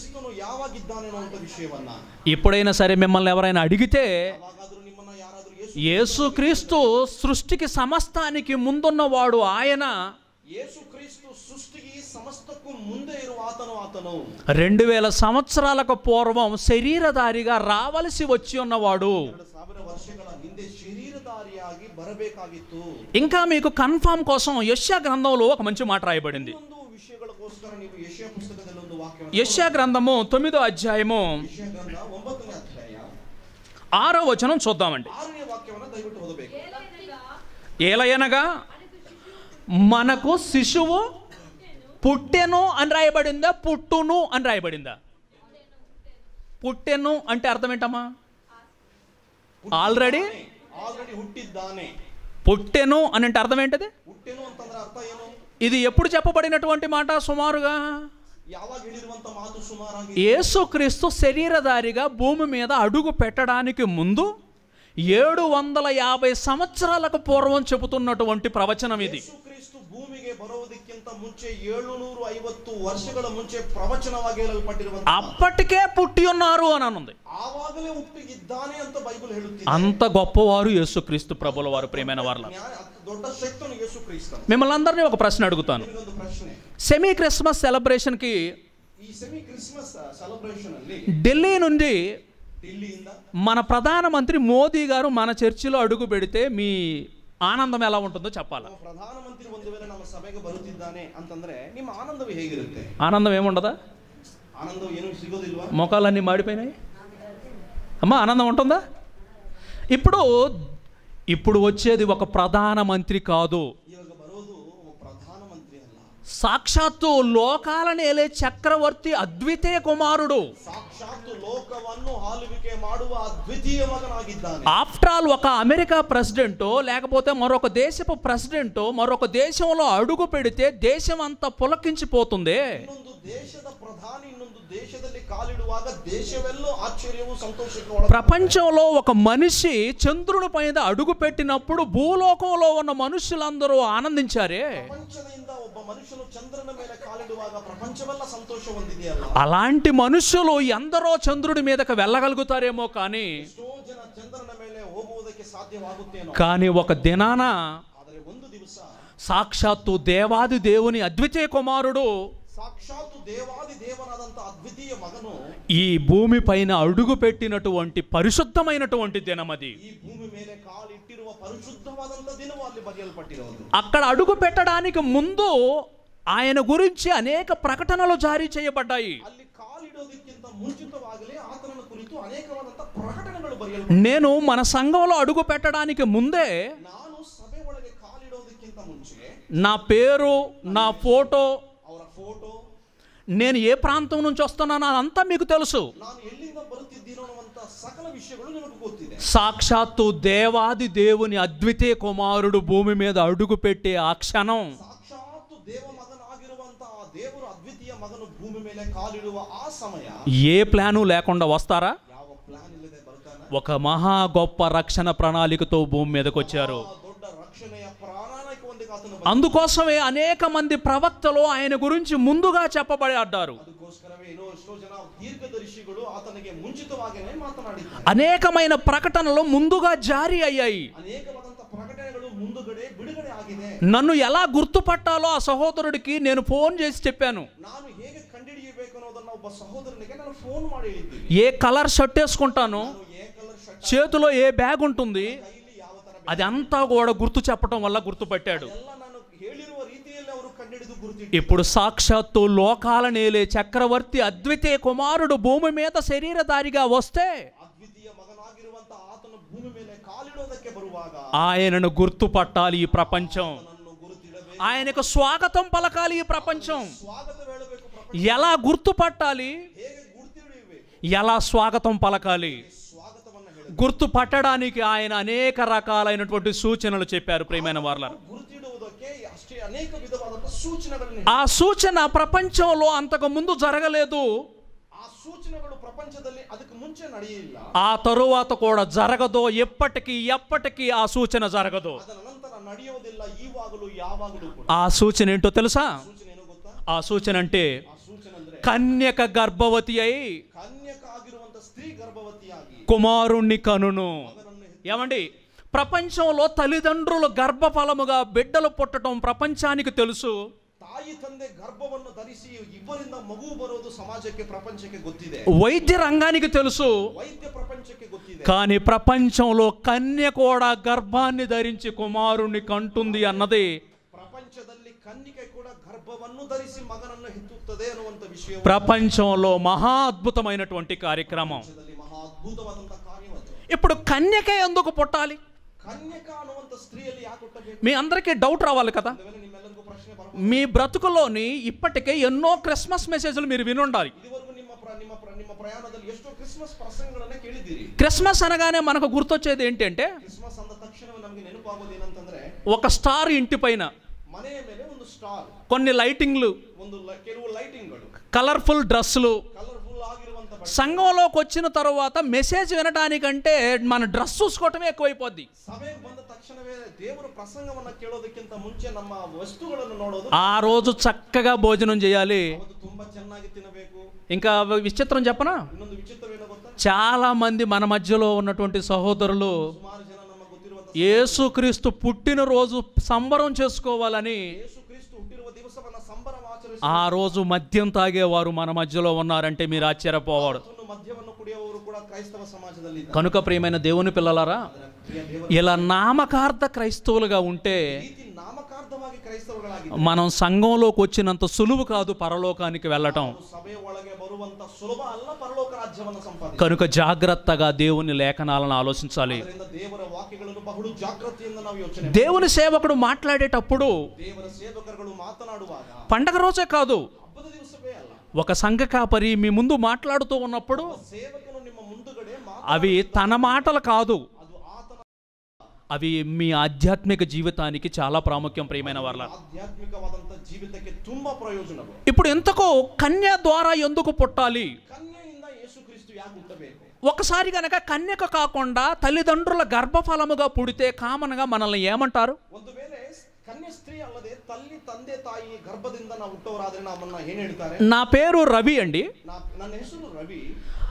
ಕ್ರಿಸ್ತನು ಯಾವಾಗಿದ್ದಾನೆ ಅನ್ನುವಂಥ ವಿಷಯವನ್ನ ఎప్పుడైనా సరే మిమ్మల్ని ఎవరైనా అడిగితే ಯಾವಾಗಾದ್ರೂ ನಿಮ್ಮನ್ನ ಯಾರಾದ್ರೂ ಯೇಸು యేసుక్రీస్తు సృష్టికి సమస్తానికి ముందున్నవాడు ఆయన ಯೇಸು ಕ್ರಿಸ್ತು ಸೃಷ್ಟಿಗೆ ಸಮಸ್ತಕ್ಕೂ ಮುಂದೆ ಇರುವ ಆತನು ಆತನು రెండు వేల సంవత్సరాలకు పూర్వం శరీరధారిగా రావలసి వచ్చి ఉన్నవాడు ಎರಡು ಸಾವಿರ ವರ್ಷಗಳ ಹಿಂದೆ ಶರೀರಧಾರಿಯಾಗಿ ಬರಬೇಕಾಗಿತ್ತು ఇంకా మీకు కన్ఫామ్ కోసం యశ్యా గ్రంథంలో ఒక మంచి మాట రాయబడింది ಒಂದು ವಿಷಯಗಳಿಗೋಸ್ಕರ ನೀವು ಯಶಯ ಪುಸ್ತಕದಲ್ಲಿ ಒಂದು ವಾಕ್ಯ యశ్యా గ్రంథము తొమ్మిదో అధ్యాయము ಯಶಯ ಗ್ರಂಥ ಒಂಬತ್ತನೇ ಅಧ್ಯಾಯ ఆరో వచనం చూద్దామండి ಆರನೇ ವಾಕ್ಯವನ್ನ ದಯವಿಟ್ಟು ಓದಬೇಕು ఏలయనగా మనకు శిశువు పుట్టెను అని రాయబడిందా పుట్టును అని రాయబడిందా పుట్టెను అంటే అర్థం ఏంటమ్మా ఆల్రెడీ ಆಲ್ರೆಡಿ ಹುಟ್ಟಿದ್ದಾನೆ పుట్టెను అని అంటే అర్థం ఏంటది ಹುಟ್ಟೆನು ಅಂತಂದ್ರೆ ಅರ್ಥ ಏನು ఇది ఎప్పుడు చెప్పబడినటువంటి మాట సుమారుగా ಯಾವಾಗ ಹೇಳಿರುವಂತ ಮಾತು ಸುಮಾರಾಗಿ యేసుక్రీస్తు శరీరధారిగా భూమి మీద అడుగు పెట్టడానికి ముందు ఏడు వందల యాభై సంవత్సరాలకు పూర్వం చెబుతున్నటువంటి ప్రవచనం ఇది ಯೇಸು ಕ್ರಿಸ್ತು ಭೂಮಿಗೆ ಬರುವುದಕ್ಕಿಂತ ಮುಂಚೆ ಏಳುನೂರು ಐವತ್ತು ವರ್ಷಗಳ ಮುಂಚೆ ಪ್ರವಚನವಾಗಿ ಹೇಳಲ್ಪಟ್ಟಿರುವಂತ అప్పటికే పుట్టి ఉన్నారు అని అనుంది ಆವಾಗಲೇ ಹುಟ್ಟಿಗಿದ್ದಾನೆ ಅಂತ ಬೈಬಲ್ ಹೇಳುತ್ತಿದೆ అంత గొప్పవారు యేసుక్రీస్తు ప్రభుల వారు ప్రియమైన వారు ನ್ಯಾಯ ಅತಿ ದೊಡ್ಡ ಶಕ್ತನು ಯೇಸು ಕ್ರಿಸ್ತನು మిమ్మల్ని అందరినీ ఒక ప్రశ్న అడుగుతాను ನಿಮಗೊಂದು ಪ್ರಶ್ನೆ సెమీ క్రిస్మస్ సెలబ్రేషన్కి ಈ ಸೆಮಿ ಕ್ರಿಸ್ಮಸ್ ಸೆಲೆಬ್ರೇಷನ್ ಅಲ್ಲಿ ఢిల్లీ నుండి ఢిల్లీಯಿಂದ మన ప్రధానమంత్రి మోదీ గారు మన చర్చిలో అడుగు పెడితే మీ ఆనందం ఎలా ఉంటుందో చెప్పాలి ನಮ್ಮ ಪ್ರಧಾನಮಂತ್ರಿ ಒಂದು ವೇಳೆ ನಮ್ಮ ಸಭೆಗೆ ಬರುತ್ತಿದ್ದಾನೆ ಅಂತಂದ್ರೆ ನಿಮ್ಮ ಆನಂದವು ಹೇಗಿರುತ್ತೆ ఆనందం ఏముండదా ಆನಂದವು ಏನು ಸಿಗೋದಿಲ್ವಾ మొఖాలన్నీ మాడిపోయినాయి అమ్మా ఆనందం ఉంటుందా ఇప్పుడు ఇప్పుడు వచ్చేది ఒక ప్రధానమంత్రి కాదు ಇವಾಗ ಬರೋದು ಒಬ್ಬ ಪ್ರಧಾನಮಂತ್ರಿ ಅಲ್ಲ సాక్షాత్తు లోకాలను ఏలే చక్రవర్తి అద్వితీయ కుమారుడు ಸಾಕ್ಷಾತ್ ಲೋಕವನ್ನು ಆಳ್ವಿಕೆ ಮಾಡುವ ಅದ್ವಿತೀಯ ಮಗನಾಗಿದ್ದಾನೆ ఆఫ్టర్ ఆల్ ఒక అమెరికా ప్రెసిడెంటో లేకపోతే మరొక దేశపు ప్రెసిడెంటో మరొక దేశంలో అడుగు పెడితే దేశం అంతా పులకించిపోతుంది ಇನ್ನೊಂದು ದೇಶದ ಪ್ರಧಾನಿ ಇನ್ನೊಂದು ದೇಶದಲ್ಲಿ ಕಾಲಿಡುವಾಗ ದೇಶವೆಲ್ಲೋ ಆಶ್ಚರ್ಯವು ಸಂತೋಷಕ್ಕೆ ಒಳ ప్రపంచంలో ఒక మనిషి చంద్రుడి పైన అడుగు పెట్టినప్పుడు భూలోకంలో ఉన్న మనుషులందరూ ఆనందించారే ಪ್ರಪಂಚದಿಂದ ಒಬ್ಬ ಮನುಷ್ಯನು ಚಂದ್ರನ ಮೇಲೆ ಕಾಲಿಡುವಾಗ ಪ್ರಪಂಚವೆಲ್ಲ ಸಂತೋಷ ಹೊಂದಿದೆಯಲ್ಲ అలాంటి మనుషులు ఎందరో చంద్రుడి మీదకి వెళ్ళగలుగుతారేమో కానీ ಎಷ್ಟೋ ಜನ ಚಂದ್ರನ ಮೇಲೆ ಹೋಗುವುದಕ್ಕೆ ಸಾಧ್ಯವಾಗುತ್ತೇನೋ కానీ ఒక దినాన ಆದರೆ ಒಂದು ದಿವಸ సాక్షాత్తు దేవాది దేవుని అద్వితీయ కుమారుడు ಸಾಕ್ಷಾತ್ ದೇವಾದಿ ದೇವನಾದಂತ ಅದ್ವಿತೀಯ ಮಗನು ఈ భూమి పైన అడుగు పెట్టినటువంటి పరిశుద్ధమైనటువంటి దినమది ಈ ಭೂಮಿ ಮೇಲೆ ಕಾಲಿಟ್ಟಿರುವ ಪರಿಶುದ್ಧವಾದಂತ ದಿನವೂ ಅಲ್ಲಿ ಬರೆಯಲ್ಪಟ್ಟಿರುವುದು అక్కడ అడుగు పెట్టడానికి ముందు ఆయన గురించి అనేక ప్రకటనలు జారీ చేయబడ్డాయి ಅಲ್ಲಿ ಕಾಲಿಡೋದಕ್ಕಿಂತ ಮುಂಚಿತವಾಗಲೇ ಆತನನ್ನು ಕುರಿತು ಅನೇಕವಾದಂತ ಪ್ರಕಟಣೆಗಳು ಬರೆಯಲ್ಪಟ್ಟಿವೆ నేను మన సంఘంలో అడుగు పెట్టడానికి ముందే ನಾನು ಸಭೆ ಒಳಗೆ ಕಾಲಿಡೋದಕ್ಕಿಂತ ಮುಂಚೆ నా పేరు నా ఫోటో ಅವರ ಫೋಟೋ నేను ఏ ప్రాంతం నుంచి వస్తున్నానో అదంతా మీకు తెలుసు ನಾನು ಎಲ್ಲಿಂದ ಬರುತ್ತಿದ್ದೀನೋ ಅನ್ನುವಂತ ಸಕಲ ವಿಷಯಗಳು ನಿಮಗೆ ಗೊತ್ತಿದೆ సాక్షాత్తు దేవాది దేవుని అద్వితీయ కుమారుడు భూమి మీద అడుగు పెట్టే ఆ క్షణం ಸಾಕ್ಷಾತ್ ದೇವ ಮಗನಾಗಿರುವಂತ ಆ ದೇವರು ಅದ್ವಿತೀಯ ಮಗನು ಭೂಮಿ ಮೇಲೆ ಕಾಲಿಡುವ ಆ ಸಮಯ ఏ ప్లాను లేకుండా వస్తారా ಯಾವ ಪ್ಲಾನ್ ಇಲ್ಲದೆ ಬರ್ತಾನೆ ఒక మహా గొప్ప రక్షణ ప్రణాళికతో భూమి మీదకి వచ్చారు ಆ ದೊಡ್ಡ ರಕ್ಷಣೆಯ ಪ್ರಾಣಾಣಿಕವೊಂದಿಗೆ ಆತನು ಬಂದ. అందుకోసమే అనేక మంది ప్రవక్తలు ఆయన గురించి ముందుగా చెప్పబడి అడ్డారు ಅದಕ್ಕೋಸ್ಕರವೇ ಏನೋ ಎಷ್ಟೋ ಜನ ದೀರ್ಘದರ್ಶಿಗಳು ಆತನಿಗೆ ಮುಂಚಿತವಾಗಿಯೇ ಮಾತನಾಡಿದ್ದಾರೆ అనేకమైన ప్రకటనలు ముందుగా జారీ అయ్యాయి ಅನೇಕವಾದಂತ ಪ್ರಕಟಣೆಗಳು ಮುಂದುಗಡೆ ಬಿಡುಗಡೆ ಆಗಿದೆ నన్ను ఎలా గుర్తుపట్టాలో ఆ సహోదరుడికి నేను ఫోన్ చేసి చెప్పాను ನಾನು ಹೇಗೆ ಕಂಡುಹಿಡಿಯಬೇಕು ಅನ್ನೋದನ್ನ ಒಬ್ಬ ಸಹೋದರನಿಗೆ ನಾನು ಫೋನ್ ಮಾಡಿ ಹೇಳಿದ್ದೀನಿ ఏ కలర్ షర్ట్ వేసుకుంటాను ನಾನು ಏ ಕಲರ್ ಶರ್ಟ್ చేతిలో ఏ బ్యాగ్ ఉంటుంది ಕೈಲಿ ಯಾವ ತರ అది అంతా కూడా గుర్తు చెప్పడం వల్ల గుర్తుపట్టాడు ಎಲ್ಲ ನಾನು ಹೇಳಿರುವ ರೀತಿಯಲ್ಲಿ ಅವರು ಕಂಡುಹಿಡಿದು ಗುರುತಿಟ್ಟು ఇప్పుడు సాక్షాత్తు లోకాల నేలే చక్రవర్తి అద్వితీయ కుమారుడు భూమి మీద శరీరధారిగా వస్తే ಅದ್ವಿತೀಯ ಮಗನಾಗಿರುವಂತ ಆತನು ಭೂಮಿ ಮೇಲೆ ಕಾಲಿಡೋದಕ್ಕೆ ಬರುವಾಗ ఆయనను గుర్తుపట్టాలి ఈ ప్రపంచం ನನ್ನನ್ನು ಗುರುತಿಡಬೇಕು ఆయనకు స్వాగతం పలకాలి ఈ ప్రపంచం ಸ್ವಾಗತ ಹೇಳಬೇಕು ಪ್ರಪಂಚ ఎలా గుర్తుపట్టాలి ಹೇಗೆ ಗುರುತಿಡಬೇಕು ఎలా స్వాగతం పలకాలి ಸ್ವಾಗತವನ್ನ ಹೇಳಬೇಕು గుర్తుపట్టడానికి ఆయన అనేక రకాలైనటువంటి సూచనలు చెప్పారు ప్రియమైన వార్ల ಗುರುತಿಡುವುದಕ್ಕೆ ಅಷ್ಟೇ ಅನೇಕ ವಿಧವಾದಂತ ಸೂಚನೆಗಳನ್ನು ఆ సూచన ప్రపంచంలో అంతకు ముందు జరగలేదు ಆ ಸೂಚನೆಗಳು ಪ್ರಪಂಚದಲ್ಲಿ ಅದಕ್ಕೆ ಮುಂಚೆ ನಡೆಯಿಲ್ಲ ఆ తరువాత కూడా జరగదో ఎప్పటికీ ఎప్పటికీ ఆ సూచన జరగదు ಅದರ ನಂತರ ನಡೆಯುವುದಿಲ್ಲ ಈವಾಗಲೂ ಯಾವಾಗಲೂ ಕೂಡ ఆ సూచన ఏంటో తెలుసా ಸೂಚನೆ ಏನೋ ಗೊತ್ತಾ ఆ సూచన అంటే ಆ ಸೂಚನೆ ಅಂದ್ರೆ కన్యక గర్భవతి అయి ಕನ್ಯಕ ಆಗಿರುವಂತ ಸ್ತ್ರೀ ಗರ್ಭವತಿಯಾಗಿ కుమారుణ్ణి కనును ಮಗನನ್ನು ಹೆತ್ತ- ఏమండి ప్రపంచంలో తల్లిదండ్రులు గర్భఫలముగా బిడ్డలు పుట్టడం ప్రపంచానికి తెలుసు ತಾಯಿ ತಂದೆ ಗರ್ಭವನ್ನು ಧರಿಸಿ ಇಬ್ಬರಿಂದ ಮಗು ಬರೋದು ಸಮಾಜಕ್ಕೆ ಪ್ರಪಂಚಕ್ಕೆ ಗೊತ್ತಿದೆ వైద్య రంగానికి తెలుసు ವೈದ್ಯ ಪ್ರಪಂಚಕ್ಕೆ ಗೊತ್ತಿದೆ కానీ ప్రపంచంలో కన్య కూడా గర్భాన్ని ధరించి కుమారుణ్ణి కంటుంది అన్నది ಪ್ರಪಂಚದಲ್ಲಿ ಕನ್ನಿಕೆ ಕೂಡ ಗರ್ಭವನ್ನು ಧರಿಸಿ ಮಗನನ್ನು ಹೆತ್ತುತ್ತದೆ ಅನ್ನುವಂತ ವಿಷಯ ప్రపంచంలో మహా అద్భుతమైనటువంటి కార్యక్రమం ಪ್ರಪಂಚದಲ್ಲಿ ಮಹಾ ಅದ್ಭುತವಾದಂತ ಕಾರ್ಯವದು ఇప్పుడు కన్యకే ఎందుకు పుట్టాలి ಕನ್ಯಕ ಅನ್ನುವಂತ ಸ್ತ್ರೀಯಲ್ಲಿ ಯಾಕೆ ಹುಟ್ಟಬೇಕು మీ అందరికీ డౌట్ రావాలి కదా ಒಂದು ವೇಳೆ ನಿಮ್ಮೆಲ್ಲರಿಗೂ ಪ್ರಶ್ನೆ ಬರಬಹುದು మీ బ్రతుకులోని ఇప్పటికే ఎన్నో క్రిస్మస్ మెసేజ్లు మీరు వినుండాలి ಇದುವರೆಗೂ ನಿಮ್ಮ ಪ್ರ- ನಿಮ್ಮ ಪ್ರ- ನಿಮ್ಮ ಪ್ರಯಾಣದಲ್ಲಿ ಎಷ್ಟೋ ಕ್ರಿಸ್ಮಸ್ ಪ್ರಸಂಗಗಳನ್ನ ಕೇಳಿದ್ದೀರಿ క్రిస్మస్ అనగానే మనకు గుర్తొచ్చేది ఏంటంటే ಕ್ರಿಸ್ಮಸ್ ಅಂದ ತಕ್ಷಣವೇ ನಮಗೆ ನೆನಪಾಗೋದು ಏನಂತಂದ್ರೆ ఒక స్టార్ ఇంటి పైన ಮನೆಯ ಮೇಲೆ ಒಂದು ಸ್ಟಾರ್ కొన్ని లైటింగ్లు ಒಂದು ಲ- ಕೆಲವು ಲೈಟಿಂಗ್ಗಳು కలర్ఫుల్ డ్రెస్సులు ಕಲರ್ಫುಲ್ ಆಗಿರುವಂತ ಬಟ್ಟೆ. సంఘంలోకి వచ్చిన తర్వాత మెసేజ్ వినడానికంటే మన డ్రెస్ చూసుకోవటమే ఎక్కువైపోద్ది ಸಭೆಗೆ ಬಂದ ತಕ್ಷಣವೇ ದೇವರ ಪ್ರಸಂಗವನ್ನ ಕೇಳೋದಕ್ಕಿಂತ ಮುಂಚೆ ನಮ್ಮ ವಸ್ತುಗಳನ್ನು ನೋಡೋದು ఆ రోజు చక్కగా భోజనం చేయాలి ಅವತ್ತು ತುಂಬಾ ಚೆನ್ನಾಗಿ ತಿನ್ನಬೇಕು ఇంకా విచిత్రం చెప్పనా ಇನ್ನೊಂದು ವಿಚಿತ್ರವೇನೋ ಗೊತ್ತಾ చాలా మంది మన మధ్యలో ఉన్నటువంటి సహోదరులు ಸುಮಾರು ಜನ ನಮ್ಮ ಗೊತ್ತಿರುವಂತ యేసుక్రీస్తు పుట్టినరోజు సంబరం చేసుకోవాలని ಯೇಸು ಕ್ರಿಸ್ತು ಹುಟ್ಟಿರುವ ದಿವಸವನ್ನ ಸಂಭ್ರಮ ಆಚರಿಸಿ ఆ రోజు మద్యం తాగేవారు మన మధ్యలో ఉన్నారంటే మీరు ఆశ్చర్యపోవాడు ಅವತ್ತೊಂದು ಮದ್ಯವನ್ನು ಕುಡಿಯುವವರು ಕೂಡ ಕ್ರೈಸ್ತವ ಸಮಾಜದಲ್ಲಿ ಇದ್ದಾರೆ. కనుక ప్రియమైన దేవుని పిల్లలారా ಅದರ ಪ್ರಿಯ ದೇವರ ఇలా నామకార్థ క్రైస్తవులుగా ఉంటే ರೀತಿ ನಾಮಕಾರ್ಥವಾಗಿ ಕ್ರೈಸ್ತವಗಳಾಗಿ మనం సంఘంలోకి వచ్చినంత సులువు కాదు పరలోకానికి వెళ్ళటం ಸಭೆಯ ಒಳಗೆ ಬರುವಂತ ಸುಲಭ ಅಲ್ಲ ಪರಲೋಕ ರಾಜ್ಯವನ್ನು ಸಂಪಾದಿಸಿ కనుక జాగ్రత్తగా దేవుని లేఖనాలను ఆలోచించాలి ಅದರಿಂದ ದೇವರ ವಾಕ್ಯಗಳನ್ನು ಬಹಳ ಜಾಗೃತಿಯಿಂದ ನಾವು ಯೋಚನೆ దేవుని సేవకుడు మాట్లాడేటప్పుడు ದೇವರ ಸೇವಕರುಗಳು ಮಾತನಾಡುವಾಗ పండగ రోజే కాదు ಹಬ್ಬದ ದಿವಸವೇ ಅಲ್ಲ ఒక సంఘ కాపరి మీ ముందు మాట్లాడుతూ ఉన్నప్పుడు ಸೇವಕನು ನಿಮ್ಮ ಮುಂದುಗಡೆ ಮಾತು అవి తన మాటలు కాదు ಅದು ಆತನ అవి మీ ఆధ్యాత్మిక జీవితానికి చాలా ప్రాముఖ్యం ప్రియమైన వాళ్ళ ಆಧ್ಯಾತ್ಮಿಕವಾದಂತ ಜೀವಿತಕ್ಕೆ ತುಂಬಾ ಪ್ರಯೋಜನಗಳು ఇప్పుడు ఇంతకు కన్య ద్వారా ఎందుకు పుట్టాలి ಕನ್ಯೆಯಿಂದ ಯೇಸು ಕ್ರಿಸ್ತು ಯಾಕೆ ಹುಟ್ಟಬೇಕು ఒకసారి గనక కన్యక కాకుండా తల్లిదండ్రుల గర్భఫలముగా పుడితే కామన్గా మనల్ని ఏమంటారు ಒಂದು ವೇಳೆ ಕನ್ಯೆ ಸ್ತ್ರೀ ಅಲ್ಲದೆ ತಲ್ಲಿ ತಂದೆ ತಾಯಿ ಗರ್ಭದಿಂದ ನಾವು ಹುಟ್ಟವರಾದ್ರೆ ನಮ್ಮನ್ನ ಏನ್ ಹೇಳ್ತಾರೆ నా పేరు రవి అండి ನಾ- ನನ್ನ ಹೆಸರು ರವಿ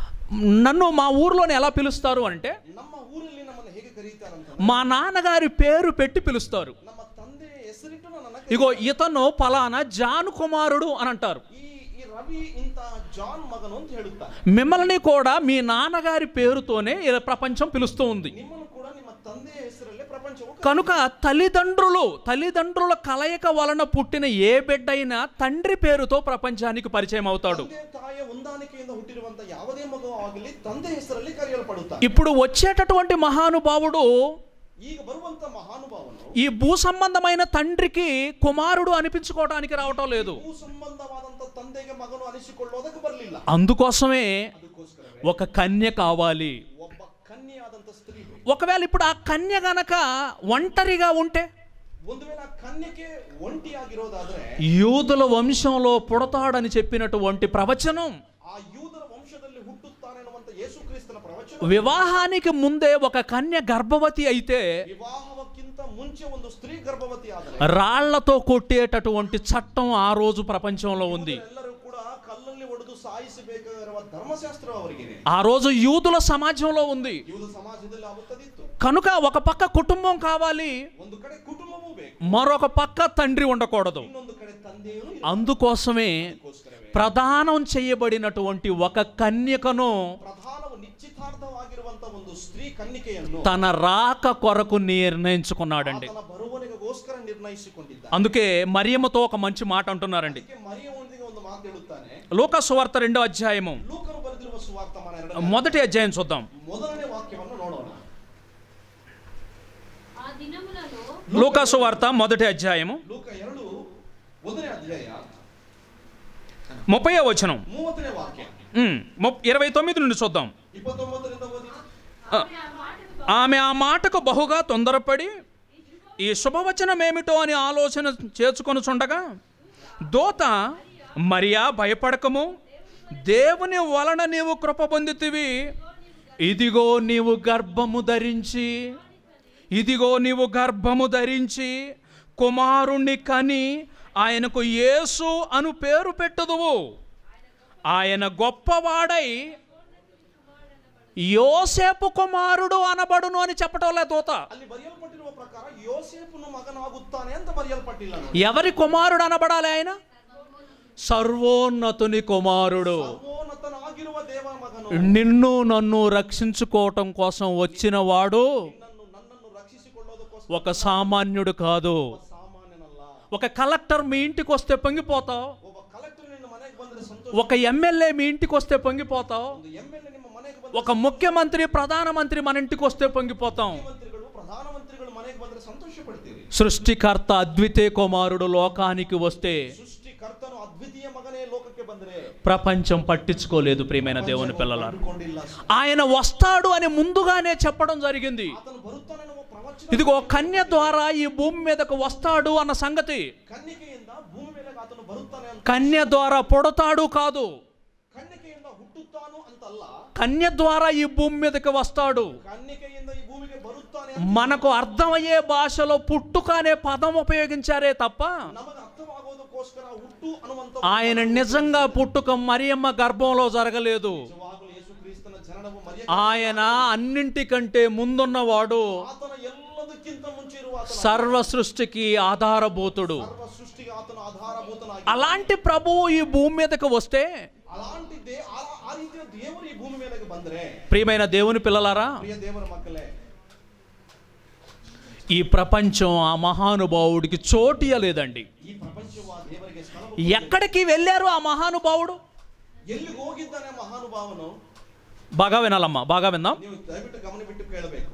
నన్ను మా ఊర్లోనే ఎలా పిలుస్తారు అంటే ನಮ್ಮ ಊರಲ್ಲಿ ನಮ್ಮನ್ನ ಹೇಗೆ ಕರೀತಾರಂತ మా నాన్నగారి పేరు పెట్టి పిలుస్తారు ನಮ್ಮ ತಂದೆ ಹೆಸರಿಟ್ಟು ನನ್ನ ఇగో ఇతను ఫలానా జాను కుమారుడు అని అంటారు ಈ ಈ ರವಿ ಇಂತ ಜಾನ್ ಮಗನು ಅಂತ ಹೇಳುತ್ತಾರೆ మిమ్మల్ని కూడా మీ నాన్నగారి పేరుతోనే ఈ ప్రపంచం పిలుస్తూ ఉంది ನಿಮ್ಮನ್ನು ಕೂಡ ನಿಮ್ಮ ತಂದೆಯ ಹೆಸರಲ್ಲೇ ಪ್ರಪಂಚವು కనుక తల్లిదండ్రులు తల్లిదండ్రుల కలయిక వలన పుట్టిన ఏ బిడ్డైనా తండ్రి పేరుతో ప్రపంచానికి పరిచయం అవుతాడు ತಂದೆ ತಾಯಿಯ ಹೊಂದಾಣಿಕೆಯಿಂದ ಹುಟ್ಟಿರುವಂತ ಯಾವುದೇ ಮಗು ಆಗಲಿ ತಂದೆ ಹೆಸರಲ್ಲಿ ಕರೆಯಲ್ಪಡುತ್ತಾರೆ ఇప్పుడు వచ్చేటటువంటి మహానుభావుడు ಈಗ ಬರುವಂತ ಮಹಾನುಭಾವನು ఈ భూ సంబంధమైన తండ్రికి కుమారుడు అనిపించుకోవడానికి రావటం లేదు ಭೂ ಸಂಬಂಧವಾದಂತ ತಂದೆಗೆ ಮಗನು ಅನಿಸಿಕೊಳ್ಳೋದಕ್ಕೆ ಬರಲಿಲ್ಲ అందుకోసమే ಅದಕ್ಕೋಸ್ಕರವೇ ఒక కన్య కావాలి ಒಬ್ಬ ಕನ್ಯೆಯಾದಂತ ಸ್ತ್ರೀ ಬೇಕು. ఒకవేళ ఇప్పుడు ఆ కన్య గనక ఒంటరిగా ఉంటే ಒಂದು ವೇಳೆ ಆ ಕನ್ಯಕೆ ಒಂಟಿಯಾಗಿರೋದಾದ್ರೆ యూదుల వంశంలో పుడతాడని చెప్పినటువంటి ప్రవచనం ಆ ಯೂದರ ವಂಶದಲ್ಲಿ ಹುಟ್ಟುತ್ತಾನೆ ಅನ್ನುವಂತ ಯೇಸು ಕ್ರಿಸ್ತನ ಪ್ರವಚನ వివాహానికి ముందే ఒక కన్య గర్భవతి అయితే ವಿವಾಹಕ್ಕಿಂತ ಮುಂಚೆ ಒಂದು ಸ್ತ್ರೀ ಗರ್ಭವತಿ ಆದರೆ రాళ్లతో కొట్టేటటువంటి చట్టం ఆ రోజు ప్రపంచంలో ఉంది ಎಲ್ಲರೂ ಕೂಡ ಕಲ್ಲಲ್ಲಿ ಒಡೆದು ಸಾಯಿಸಬೇಕಾಗಿರುವ ಧರ್ಮಶಾಸ್ತ್ರ ಅವರಿಗಿದೆ ఆ రోజు యూదుల సమాజంలో ఉంది ಯೂದ ಸಮಾಜದಲ್ಲಿ ಆಗುತ್ತದಿತ್ತು కనుక ఒక పక్క కుటుంబం కావాలి ಒಂದು ಕಡೆ ಕುಟುಂಬವೂ ಬೇಕು మరొక పక్క తండ్రి ఉండకూడదు ಇನ್ನೊಂದು ಕಡೆ ತಂದೆಯೂ ಇರಬೇಕು. అందుకోసమే ಅದಕ್ಕೋಸ್ಕರವೇ ప్రదానం చేయబడినటువంటి ఒక కన్యకను ಪ್ರಧಾನವು ನಿಶ್ಚಿತಾರ್ಥವಾಗಿರುವಂತ ಒಂದು ಸ್ತ್ರೀ ಕನ್ನಿಕೆಯನ್ನು తన రాక కొరకు నిర్ణయించుకున్నాడండి ಆತನ ಬರುವನಿಗೋಸ್ಕರ ನಿರ್ಣಯಿಸಿಕೊಂಡಿದ್ದ అందుకే మరియమ్మతో ఒక మంచి మాట అంటున్నారండి ಅದಕ್ಕೆ ಮರಿಯವನಿಗೆ ಒಂದು ಮಾತು ಹೇಳುತ್ತಾನೆ లోక సువార్త రెండో ಅಧ್ಯಾಯము ಲೂಕನು ಬರೆದಿರುವ ಸುವಾರ್ತಮಾನ ಎರಡನೇ మొదటి అధ్యాయం చూద్దాం ಮೊದಲನೇ ವಾಕ್ಯವನ್ನು ನೋಡೋಣ ఆ దినములలో లోకా సువార్త మొదటి అధ్యాయము ಲೂಕ ಎರಡು ಒಂದನೇ ಅಧ್ಯಾಯ ముప్పై వచనం ಮೂವತ್ತನೇ ವಾಕ್ಯ ఉమ్, ముప్- ఇరవై తొమ్మిది నుండి చూద్దాం ಇಪ್ಪತ್ತೊಂಬತ್ತರಿಂದ ಓದಿ ఆ, ఆమె ఆ మాటకు బహుగా తొందరపడి ఈ శుభవచనం ఏమిటో అని ఆలోచన చేసుకొని చుండగా దోత మరియా భయపడకము దేవుని వలన నీవు కృప పొందితివి ఇదిగో నీవు గర్భము ధరించి ఇదిగో నీవు గర్భము ధరించి కుమారుణ్ణి కని ఆయనకు యేసు అను పేరు పెట్టుదువు ఆయన గొప్పవాడై యోసేపు కుమారుడు అనబడును అని చెప్పటం లే దూత ಅಲ್ಲಿ ಬರೆಯಲ್ಪಟ್ಟಿರುವ ಪ್ರಕಾರ ಯೋಸೇಫನು ಮಗನಾಗುತ್ತಾನೆ ಅಂತ ಬರೆಯಲ್ಪಟ್ಟಿಲ್ಲ ನೋಡಿ. ఎవరి కుమారుడు అనబడాలి ఆయన సర్వోన్నతుని కుమారుడు ಸರ್ವೋನ್ನತನಾಗಿರುವ ದೇವರ ಮಗನು నిన్ను నన్ను రక్షించుకోవటం కోసం వచ్చిన వాడు ನನ್ನನ್ನು ನನ್ನನ್ನು ರಕ್ಷಿಸಿಕೊಳ್ಳೋದಕ್ಕೋಸ್ಕರ ఒక సామాన్యుడు కాదు ಸಾಮಾನ್ಯನಲ್ಲ ఒక కలెక్టర్ మీ ఇంటికి వస్తే పొంగిపోతావు ಒಬ್ಬ ಕಲೆಕ್ಟರ್ ನಿನ್ನ ಮನೆಗೆ ಬಂದ್ರೆ ಸಂತೋಷ ఒక ఎమ్మెల్యే మీ ఇంటికి వస్తే పొంగిపోతావు ಒಂದು ಎಂ ಎಲ್ ನಿಮ್ಮ ಮನೆಗೆ ಬಂದ್ರೆ ఒక ముఖ్యమంత్రి ప్రధానమంత్రి మన ఇంటికి వస్తే పొంగిపోతాం ಮುಖ್ಯಮಂತ್ರಿಗಳು ಪ್ರಧಾನಮಂತ್ರಿಗಳು ಮನೆಗೆ ಬಂದ್ರೆ ಸಂತೋಷ ಪಡ್ತೀವಿ సృష్టికర్త అద్వితీయ కుమారుడు లోకానికి వస్తే ಸೃಷ್ಟಿಕರ್ತನು ಅದ್ವಿತೀಯ ಮಗನೇ ಲೋಕಕ್ಕೆ ಬಂದ್ರೆ ప్రపంచం పట్టించుకోలేదు ప్రియమైన దేవుని పిల్లలారు ಕಂಡುಕೊಂಡಿಲ್ಲ ఆయన వస్తాడు అని ముందుగానే చెప్పడం జరిగింది ಆತನು ಬರುತ್ತಾನೆ ನಮ್ಮ ಪ್ರವಚನ ఇదిగో కన్య ద్వారా ఈ భూమి మీదకు వస్తాడు అన్న సంగతి ಕನ್ನಿಕೆಯಿಂದ ಭೂಮಿ ಮೇಲೆ ಆತನು ಬರುತ್ತಾನೆ ಅಂತ కన్య ద్వారా పుడతాడు కాదు ಕನ್ನಿಕೆಯಿಂದ ಹುಟ್ಟುತ್ತಾನು ಅಂತಲ್ಲ కన్య ద్వారా ఈ భూమి మీదకి వస్తాడు ಕನ್ನಿಕೆಯಿಂದ ಈ ಭೂಮಿಗೆ ಬರುತ್ತಾನೆ మనకు అర్థమయ్యే భాషలో పుట్టుక అనే పదం ఉపయోగించారే తప్ప ನಮಗೆ ಅರ್ಥವಾಗೋದಕ್ಕೋಸ್ಕರ ಹುಟ್ಟು ಅನ್ನುವಂತ ఆయన నిజంగా పుట్టుక మరియమ్మ గర్భంలో జరగలేదు ನಿಜವಾಗಲೂ ಯೇಸು ಕ್ರಿಸ್ತನ ಜನನವು ಮರೆಯ ఆయన అన్నింటికంటే ముందున్నవాడు ಆತನ ಎಲ್ಲದಕ್ಕಿಂತ ಮುಂಚೆ ಇರುವ ಆತನ సర్వ సృష్టికి ఆధారభూతుడు ಸರ್ವ ಸೃಷ್ಟಿಗೆ ಆತನ ಆಧಾರಭೂತನಾಗಿ అలాంటి ప్రభువు ఈ భూమి మీదకి వస్తే అలాంటి ದೇ ಆ ಆ ರೀತಿಯ ದೇವರು ಈ ಭೂಮಿ ಮೇಲೆ ಬಂದ್ರೆ ప్రియమైన దేవుని పిల్లలారా ಪ್ರಿಯ ದೇವರ ಮಕ್ಕಳೇ ఈ ప్రపంచం ఆ మహానుభావుడికి చోటియలేదండి ಈ ಪ್ರಪಂಚವು ಆ ದೇವರಿಗೆ ಸ್ಥಳ ఎక్కడికి వెళ్ళారు ఆ మహానుభావుడు ಎಲ್ಲಿಗೆ ಹೋಗಿದ್ದಾನೆ ಮಹಾನುಭಾವನು బాగా వినాలమ్మా బాగా విందాం ನೀವು ದಯವಿಟ್ಟು ಗಮನ ಬಿಟ್ಟು ಕೇಳಬೇಕು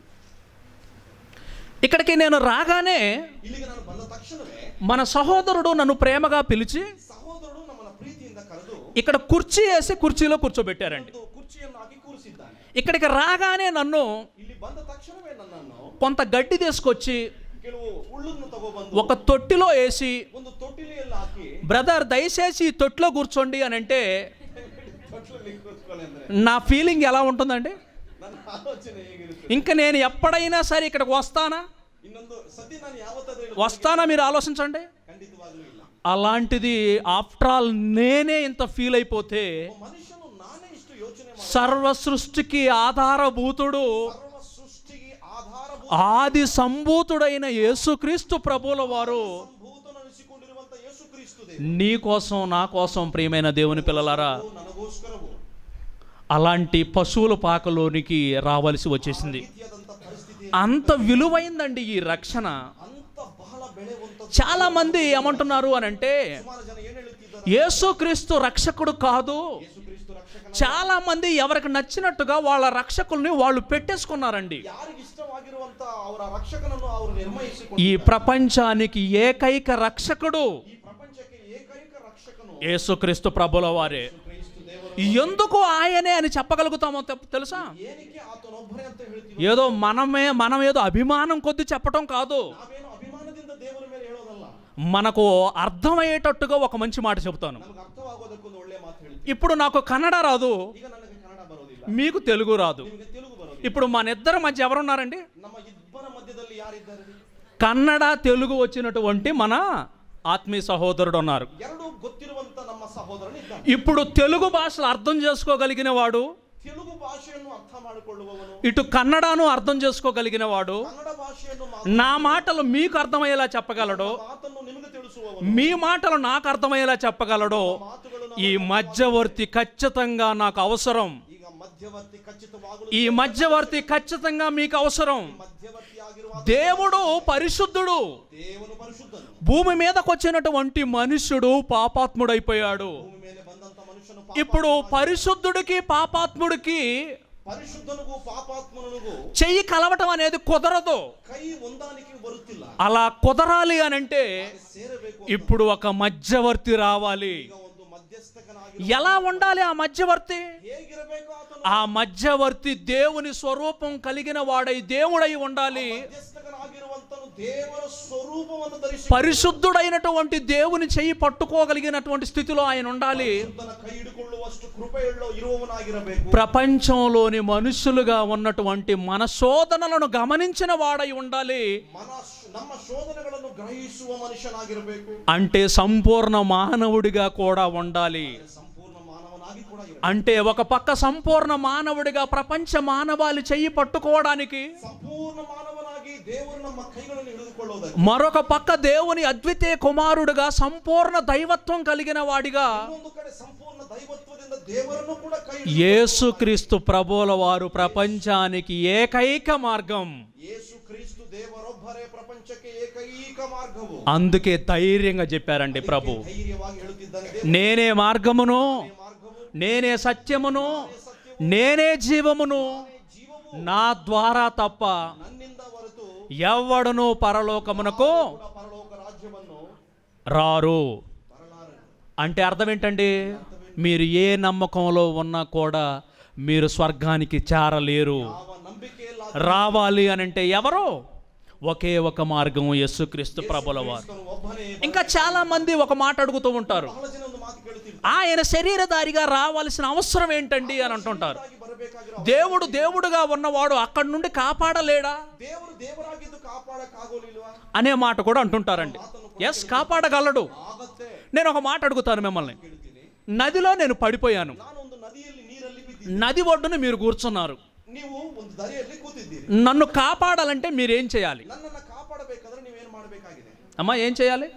ఇక్కడికి నేను రాగానే ಇಲ್ಲಿಗೆ ನಾನು ಬಂದ ತಕ್ಷಣವೇ మన సహోదరుడు నన్ను ప్రేమగా పిలిచి ಸಹೋದರರು ನಮ್ಮನ್ನ ಪ್ರೀತಿಯಿಂದ ಕರೆದು ఇక్కడ కుర్చీ వేసి ಕುರ್ಚీలో ಕೂರ್చోబెట్టారండి ಒಂದು ಕುರ್ಚಿಯನ್ನು ಹಾಕಿ ಕೂರಿಸಿದ್ದಾನೆ ఇక్కడికి రాగానే నన్ను ಇಲ್ಲಿ ಬಂದ ತಕ್ಷಣವೇ ನನ್ನನ್ನು కొంత గడ్డి తీసుకొచ్చి ಕೆಲವು ಹುಲ್ಲನ್ನು ತಗೊಬಂದು ఒక తొట్టిలో వేసి ಒಂದು ತೊಟ್ಟಿಲಿಯಲ್ಲಿ ಹಾಕಿ బ్రదర్ దయచేసి ఈ తొట్టిలో కూర్చోండి అని అంటే ತೊಟ್ಟಿಲಲ್ಲಿ ಕೂತ್ಕೊಳ್ಳಿ ಅಂದ್ರೆ నా ఫీలింగ్ ఎలా ఉంటుందండి ನನ್ನ ಆಲೋಚನೆ ಹೇಗಿರುತ್ತೆ ఇంకా నేను ఎప్పుడైనా సరే ఇక్కడికి వస్తానా ಇನ್ನೊಂದು ಸದ್ಯ ನಾನು ಯಾವತ್ತಾದ್ರೂ ಇಲ್ಲಿ వస్తానా మీరు ఆలోచించండి ಖಂಡಿತವಾಗ್ಲೂ ಇಲ್ಲ అలాంటిది ఆఫ్టర్ ఆల్ నేనే ఇంత ఫీల్ అయిపోతే ಒಬ್ಬ ಮನುಷ್ಯನು ನಾನೇ ಇಷ್ಟು ಯೋಚನೆ ಮಾಡಿ సర్వ సృష్టికి ఆధారభూతుడు ಸರ್ವ ಸೃಷ್ಟಿಗೆ ಆಧಾರಭೂತ ఆది సంభూతుడైన యేసుక్రీస్తు ప్రభుల వారు ಸಂಭೂತನೆನಿಸಿಕೊಂಡಿರುವಂತ ಯೇಸು ಕ್ರಿಸ್ತು ದೇವರು నీ కోసం నా కోసం ప్రియమైన దేవుని పిల్లలారా ನನಗೋಸ್ಕರವು అలాంటి పశువుల పాకలోనికి రావలసి వచ్చేసింది ರೀತಿಯಾದಂತ ಪರಿಸ್ಥಿತಿ అంత విలువైందండి ఈ రక్షణ ಅಂತ ಬಹಳ ಬೆಳೆಯುವಂತ చాలా మంది ఏమంటున్నారు అని అంటే ಸುಮಾರು ಜನ ಏನ್ ಹೇಳುತ್ತಿದ್ದಾರೆ యేసుక్రీస్తు రక్షకుడు కాదు ಯೇಸು ಕ್ರಿಸ್ತು ರಕ್ಷಕನ చాలా మంది ఎవరికి నచ్చినట్టుగా వాళ్ళ రక్షకుల్ని వాళ్ళు పెట్టేసుకున్నారండి ಯಾರಿಗೆ ಇಷ್ಟವಾಗಿರುವಂತ ಅವರ ರಕ್ಷಕನನ್ನು ಅವರು ఈ ನಿರ್ಮಯಿಸಿಕೊಂಡು ప్రపంచానికి ఏకైక రక్షకుడు ಈ ಪ್ರಪಂಚಕ್ಕೆ ಏಕೈಕ ರಕ್ಷಕನು యేసుక్రీస్తు ప్రభుల వారే ಕ್ರಿಸ್ತು ದೇವರು ఎందుకు ఆయనే అని చెప్పగలుగుతామో తె- తెలుసా ಏನಕ್ಕೆ ಆತನೊಬ್ಬರೇ ಅಂತ ಹೇಳ್ತೀವಿ ఏదో మనమే మనం ఏదో అభిమానం కొద్ది చెప్పటం కాదు ನಾವೇನು ಅಭಿಮಾನದಿಂದ ದೇವರ ಮೇಲೆ ಹೇಳೋದಲ್ಲ మనకు అర్థమయ్యేటట్టుగా ఒక మంచి మాట చెబుతాను ನಮ್ಗೆ ಅರ್ಥವಾಗೋದಕ್ಕೊಂದು ಒಳ್ಳೆ ಮಾತು ಹೇಳ್ತೀವಿ ఇప్పుడు నాకు కన్నడ రాదు ಈಗ ನನಗೆ ಕನ್ನಡ ಬರೋದಿಲ್ಲ మీకు తెలుగు రాదు ನಿಮಗೆ ತೆಲುಗು ಬರೋದಿಲ್ಲ ఇప్పుడు మన ఇద్దరి మధ్య ఎవరున్నారండి ನಮ್ಮ ಇಬ್ಬರ ಮಧ್ಯದಲ್ಲಿ ಯಾರಿದ್ದಾರೆ కన్నడ తెలుగు వచ్చినటువంటి మన ఆత్మీయ సహోదరుడు ఉన్నారు ಎರಡು ಗೊತ್ತಿರುವಂತ ನಮ್ಮ ಸಹೋದರನಿದ್ದಾನೆ ఇప్పుడు తెలుగు భాషలు అర్థం చేసుకోగలిగిన వాడు ತೆಲುಗು ಭಾಷೆಯನ್ನು ಅರ್ಥ ಮಾಡಿಕೊಳ್ಳುವವನು ఇటు కన్నడను అర్థం చేసుకోగలిగిన వాడు ಕನ್ನಡ ಭಾಷೆಯನ್ನು నా మాటలు మీకు అర్థమయ్యేలా చెప్పగలడు ಮಾತನ್ನು ನಿಮಗೆ ತಿಳಿಸುವವನು మీ మాటలు నాకు అర్థమయ్యేలా చెప్పగలడు ಮಾತುಗಳನ್ನು ఈ మధ్యవర్తి ఖచ్చితంగా నాకు అవసరం ಈಗ ಮಧ್ಯವರ್ತಿ ಖಚಿತವಾಗಲು ఈ మధ్యవర్తి ఖచ్చితంగా మీకు అవసరం ಮಧ್ಯವರ್ತಿ ಆಗಿರುವ దేవుడు పరిశుద్ధుడు ದೇವನು ಪರಿಶುದ್ಧನು భూమి మీదకు వచ్చినటువంటి మనుష్యుడు పాపాత్ముడైపోయాడు ಭೂಮಿ ಮೇಲೆ ಬಂದಂತ ಮನುಷ್ಯನು ఇప్పుడు పరిశుద్ధుడికి పాపాత్ముడికి ಪರಿಶುದ್ಧನಿಗೂ ಪಾಪಾತ್ಮನಿಗೂ చెయ్యి కలవటం అనేది కుదరదు ಕೈ ಹೊಂದಾಣಿಕೆ ಬರುತ್ತಿಲ್ಲ అలా కుదరాలి అని అంటే ಸೇರಬೇಕು ఇప్పుడు ఒక మధ్యవర్తి రావాలి ಈಗ ಒಂದು ಮಧ್ಯಸ್ಥಕನಾಗಿ ఎలా ఉండాలి ఆ మధ్యవర్తి ಹೇಗಿರಬೇಕು ಆತನು ఆ మధ్యవర్తి దేవుని స్వరూపం కలిగిన వాడై దేవుడై ఉండాలి ಮಧ್ಯಸ್ಥಕನಾಗಿರುವಂತನು ದೇವರ ಸ್ವರೂಪವನ್ನು ಧರಿಸಿ పరిశుద్ధుడైనటువంటి దేవుని చెయ్యి పట్టుకోగలిగినటువంటి స్థితిలో ఆయన ఉండాలి ತನ್ನ ಕೈ ಹಿಡಿಕೊಳ್ಳುವಷ್ಟು ಕೃಪೆಯುಳ್ಳ ಇರುವವನಾಗಿರಬೇಕು ప్రపంచంలోని మనుషులుగా ఉన్నటువంటి మన శోధనలను గమనించిన వాడై ఉండాలి ಮನ ನಮ್ಮ ಶೋಧನೆಗಳನ್ನು ಗ್ರಹಿಸುವ ಮನುಷ್ಯನಾಗಿರಬೇಕು అంటే సంపూర్ణ మానవుడిగా కూడా ఉండాలి ಸಂಪೂರ್ಣ ಮಾನವನಾಗಿ ಕೂಡ ಇರಬೇಕು అంటే ఒక పక్క సంపూర్ణ మానవుడిగా ప్రపంచ మానవాళి చెయ్యి పట్టుకోవడానికి ಸಂಪೂರ್ಣ ಮಾನವನಾಗಿ ದೇವರು ನಮ್ಮ ಕೈಗಳನ್ನು ಹಿಡಿದುಕೊಳ್ಳುವುದಕ್ಕೆ మరొక పక్క దేవుని అద్వితీయ కుమారుడుగా సంపూర్ణ దైవత్వం కలిగిన వాడిగా ಇನ್ನೊಂದು ಕಡೆ ಸಂಪೂರ್ಣ ದೈವತ್ವದಿಂದ ದೇವರನ್ನು ಕೂಡ ಕೈ యేసుక్రీస్తు ప్రభువుల వారు ప్రపంచానికి ఏకైక మార్గం ಯೇಸು ಕ್ರಿಸ್ತು ದೇವರೊಬ್ಬರೇ ಪ್ರಪಂಚಕ್ಕೆ ಏಕೈಕ ಮಾರ್ಗವು అందుకే ధైర్యంగా చెప్పారండి ప్రభు ಧೈರ್ಯವಾಗಿ ಹೇಳುತ್ತಿದ್ದಾನೆ ದೇವರು నేనే మార్గమును ಮಾರ್ಗವು నేనే సత్యమును నేనే జీవమును ಜೀವವು నా ద్వారా తప్ప ನನ್ನಿಂದ ಹೊರತು ఎవ్వడును పరలోకమునకు ಕೂಡ ಪರಲೋಕ ರಾಜ್ಯವನ್ನು రారు ಬರಲಾರನು అంటే అర్థం ఏంటండి మీరు ఏ నమ్మకంలో ఉన్నా కూడా మీరు స్వర్గానికి చేరలేరు ಯಾವ ನಂಬಿಕೆಯಲ್ಲ రావాలి అని అంటే ఎవరు ఒకే ఒక మార్గం యేసుక్రీస్తు ప్రభుల వారు ಕ್ರಿಸ್ತನು ಒಬ್ಬನೇ ఇంకా చాలా మంది ఒక మాట ಅడుగుతూ ఉంటారు ಬಹಳ ಜನ ಒಂದು ಮಾತು ಕೇಳುತ್ತಿದ್ದಾರೆ ఆయన శరీరధారిగా రావాల్సిన అవసరం ఏంటండి అని అంటుంటారు ಆಗಿ ಬರಬೇಕಾಗಿರೋ దేవుడు దేవుడుగా ఉన్నవాడు అక్కడి నుండి కాపాడలేడా ದೇವರು ದೇವರಾಗಿದ್ದು ಕಾಪಾಡಕ್ಕಾಗೋಲಿಲ್ವಾ అనే మాట కూడా అంటుంటారండి ఎస్ కాపాడగలడు ಆಗತ್ತೆ నేను ఒక మాట అడుగుతాను మిమ్మల్ని ಕೇಳ್ತೀನಿ నదిలో నేను పడిపోయాను ನಾನೊಂದು ನದಿಯಲ್ಲಿ ನೀರಲ್ಲಿ ಬಿದ್ದಿದ್ದೆ నది ఒడ్డున మీరు కూర్చున్నారు ನೀವು ಒಂದು ದರಿಯಲ್ಲಿ ಕೂತಿದ್ದೀರಿ నన్ను కాపాడాలంటే మీరేం చేయాలి ನನ್ನನ್ನ ಕಾಪಾಡಬೇಕಾದ್ರೆ ನೀವೇನ್ ಮಾಡಬೇಕಾಗಿದೆ అమ్మా ఏం చేయాలి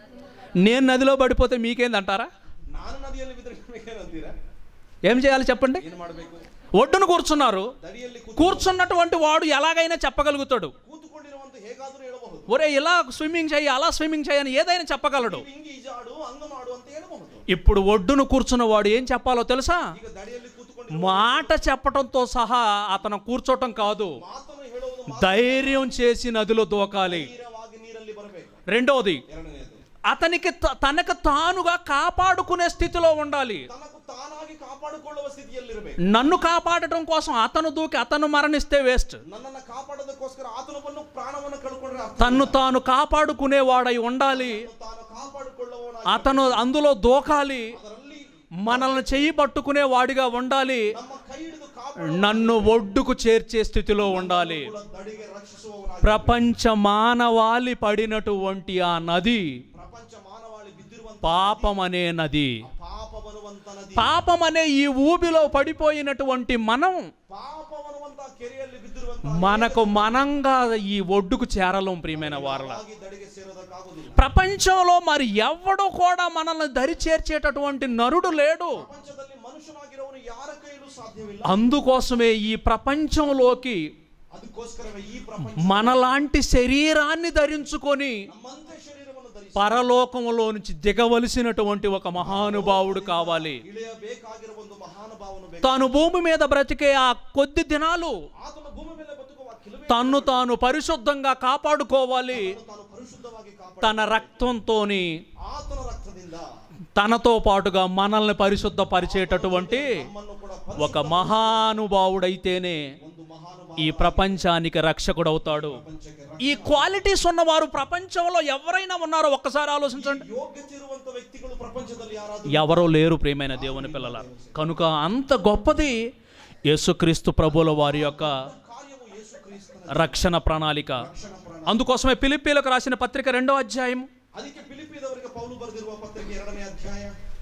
నేను నదిలో పడిపోతే మీకేందంటారా ನಾನು ನದಿಯಲ್ಲಿ ಬಿದ್ದರೆ ನಿಮಗೇನಂತೀರಾ ఏం చేయాలి చెప్పండి ಏನು ಮಾಡಬೇಕು ఒడ్డున కూర్చున్నారు ದರಿಯಲ್ಲಿ ಕೂತು కూర్చున్నటువంటి వాడు ఎలాగైనా చెప్పగలుగుతాడు ಕೂತುಕೊಂಡಿರುವಂತ ಹೇಗಾದ್ರೂ ಹೇಳಬಹುದು ఒరే ఇలా స్విమ్మింగ్ చేయి అలా స్విమ్మింగ్ చేయి అని ఏదైనా చెప్పగలడు ನೀವು ಹಿಂಗೆ ಈಜಾಡು ಹಂಗ ಮಾಡು ಅಂತ ಹೇಳಬಹುದು ఇప్పుడు ఒడ్డున కూర్చున్న వాడు ఏం చెప్పాలో తెలుసా ಈಗ ದಡಿಯಲ್ಲಿ ಕೂತ್ಕೊಂಡು మాట చెప్పటంతో సహా అతను కూర్చోటం కాదు ಮಾತನ್ನು ಹೇಳುವುದು ధైర్యం చేసి నదిలో దూకాలి ತೀರವಾಗಿ ನೀರಲ್ಲಿ ಬರಬೇಕು రెండవది ಎರಡನೆಯದು అతనికి త- తనకు తానుగా కాపాడుకునే స్థితిలో ఉండాలి ತನಗೂ ತಾನಾಗಿ ಕಾಪಾಡಿಕೊಳ್ಳುವ ಸ್ಥಿತಿಯಲ್ಲಿರಬೇಕು నన్ను కాపాడటం కోసం అతను దూకి అతను మరణిస్తే వేస్ట్ ನನ್ನನ್ನ ಕಾಪಾಡೋದಕ್ಕೋಸ್ಕರ ಆತನವನ್ನು ಪ್ರಾಣವನ್ನು ಕಳ್ಕೊಂಡ್ರೆ ಅರ್ಥ తన్ను తాను కాపాడుకునేవాడై ఉండాలి ತಾನು ಕಾಪಾಡಿಕೊಳ್ಳುವವನಾಗಿ అతను అందులో దూకాలి ಅದರಲ್ಲಿ మనల్ని చెయ్యి పట్టుకునే వాడిగా ఉండాలి ನಮ್ಮ ಕೈ ಹಿಡಿದು ಕಾಪಾಡ నన్ను ఒడ్డుకు చేర్చే స్థితిలో ఉండాలి ದಡಿಗೆ ರಕ್ಷಿಸುವವನಾಗಿ ప్రపంచ మానవాళి పడినటువంటి ఆ నది ಪ್ರಪಂಚ ಮಾನವಾಳಿ ಬಿದ್ದಿರುವಂತ పాపం అనే నది ಪಾಪ ಬರುವಂತ ನದಿ పాపం అనే ఈ ఊబిలో పడిపోయినటువంటి మనం ಪಾಪ ಬರುವಂತ ಕೆರೆಯಲ್ಲಿ ಬಿದ್ದಿರುವಂತ మనకు మనంగా ఈ ఒడ్డుకు చేరలేం ప్రియమైన వారల ಆಗಿ ದಡಿಗೆ ಸೇರೋದಕ್ಕಾಗುದಿಲ್ಲ ప్రపంచంలో మరి ఎవడు కూడా మనల్ని దరి చేర్చేటటువంటి నరుడు లేడు ಪ್ರಪಂಚದಲ್ಲಿ ಮನುಷ್ಯನಾಗಿರೋನು ಯಾರ ಕೈಲೂ ಸಾಧ್ಯವಿಲ್ಲ అందుకోసమే ఈ ప్రపంచంలోకి ಅದಕ್ಕೋಸ್ಕರವೇ ಈ ಪ್ರಪಂಚ మనలాంటి శరీరాన్ని ధరించుకొని ನಮ್ಮಂತೆ ಶರೀರವನ್ನು ಧರಿಸಿ పరలోకములో నుంచి దిగవలసినటువంటి ఒక మహానుభావుడు కావాలి ಇಳಿಯಬೇಕಾಗಿರುವ ಒಂದು ಮಹಾನುಭಾವನು ಬೇಕು తాను భూమి మీద బ్రతికే ఆ కొద్ది దినాలు ಆತನ ಭೂಮಿ ಮೇಲೆ ಬದುಕುವ ಕಿಲುವೆ తన్ను తాను పరిశుద్ధంగా కాపాడుకోవాలి ತಾನು ಪರಿಶುದ್ಧವಾಗಿ ಕಾಪಾಡ తన రక్తంతోని ಆತನ ರಕ್ತದಿಂದ తనతో పాటుగా మనల్ని పరిశుద్ధపరిచేటటువంటి ನಮ್ಮನ್ನು ಕೂಡ ఒక మహానుభావుడైతేనే ಒಂದು ಮಹಾನುಭಾವ ఈ ప్రపంచానికి రక్షకుడవుతాడు ಪ್ರಪಂಚಕ್ಕೆ ఈ క్వాలిటీస్ ఉన్నవారు ప్రపంచంలో ఎవరైనా ఉన్నారో ఒక్కసారి ఆలోచించండి ಯೋಗ್ಯತೆ ಇರುವಂತ ವ್ಯಕ್ತಿಗಳು ಪ್ರಪಂಚದಲ್ಲಿ ಯಾರಾದ್ರೂ ఎవరో లేరు ప్రియమైన దేవుని పిల్లల కనుక అంత గొప్పది యేసుక్రీస్తు ప్రభుల వారి యొక్క ಕಾರ್ಯವು ಯೇಸು ಕ್ರಿಸ್ತನ రక్షణ ప్రణాళిక ರಕ್ಷಣ ಪ್ರಾಣ అందుకోసమే పిలిపీలకు రాసిన పత్రిక రెండో అధ్యాయం ಅದಕ್ಕೆ ಫಿಲಿಪಿದವರಿಗೆ ಪೌಲು ಬರೆದಿರುವ ಪತ್ರಿಕೆ ಎರಡನೇ ಅಧ್ಯಾಯ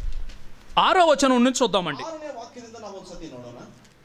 ఆరో వచనం నుంచి చూద్దామండి ಆರನೇ ವಾಕ್ಯದಿಂದ ನಾವು ಒಂದ್ಸತಿ ನೋಡೋಣ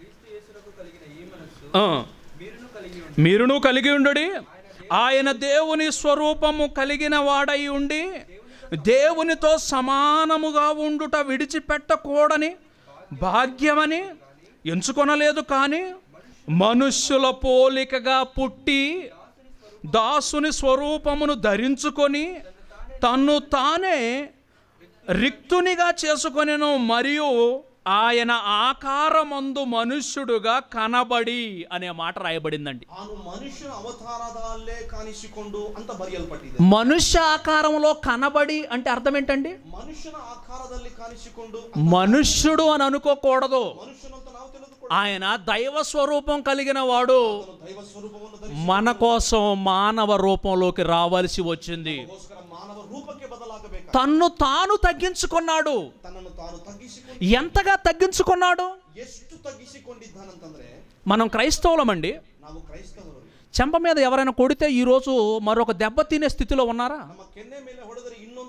ఆ. మీరును కలిగి ఉండుడి ఆయన దేవుని స్వరూపము కలిగిన వాడై ఉండి దేవునితో సమానముగా ఉండుట విడిచిపెట్టకూడని భాగ్యమని ఎంచుకొనలేదు కానీ మనుష్యుల పోలికగా పుట్టి దాసుని స్వరూపమును ధరించుకొని తన్ను తానే రిక్తునిగా చేసుకొనెను మరియు ఆయన ఆకారమందు మనుష్యుడుగా కనబడి అనే మాట రాయబడిందండి ಅವನು ಮನುಷ್ಯನ ಅವತಾರದಲ್ಲೇ ಕಾಣಿಸಿಕೊಂಡು ಅಂತ ಬರೆಯಲ್ಪಟ್ಟಿದೆ మనుష్య ఆకారంలో కనబడి అంటే అర్థం ఏంటండి ಮನುಷ್ಯನ ಆಕಾರದಲ್ಲಿ ಕಾಣಿಸಿಕೊಂಡು మనుష్యుడు అని అనుకోకూడదు ಮನುಷ್ಯನಂತ ನಾವು ತಿಳಿದುಕೊಳ್ಳ ఆయన దైవ స్వరూపం కలిగిన వాడు ದೈವ ಸ್ವರೂಪವನ್ನು ಧರಿಸಿ మన కోసం మానవ రూపంలోకి రావాల్సి వచ్చింది ಅದಕ್ಕೋಸ್ಕರ ಮಾನವ ರೂಪಕ್ಕೆ ಬದಲಾಗಬೇಕು తన్ను తాను తగ్గించుకున్నాడు ತನ್ನನ್ನು ತಾನು ತಗ್ಗಿಸಿಕೊಂಡು ఎంతగా తగ్గించుకున్నాడు ಎಷ್ಟು ತಗ್ಗಿಸಿಕೊಂಡಿದ್ದಾನಂತಂದ್ರೆ మనం క్రైస్తవులమండి ನಾವು ಕ್ರೈಸ್ತವರು చెంప మీద ఎవరైనా కొడితే ఈరోజు మరొక దెబ్బ తినే స్థితిలో ఉన్నారా ನಮ್ಮ ಕೆನ್ನೆ ಮೇಲೆ ಹೊಡೆದರೆ ಇನ್ನೊಂದು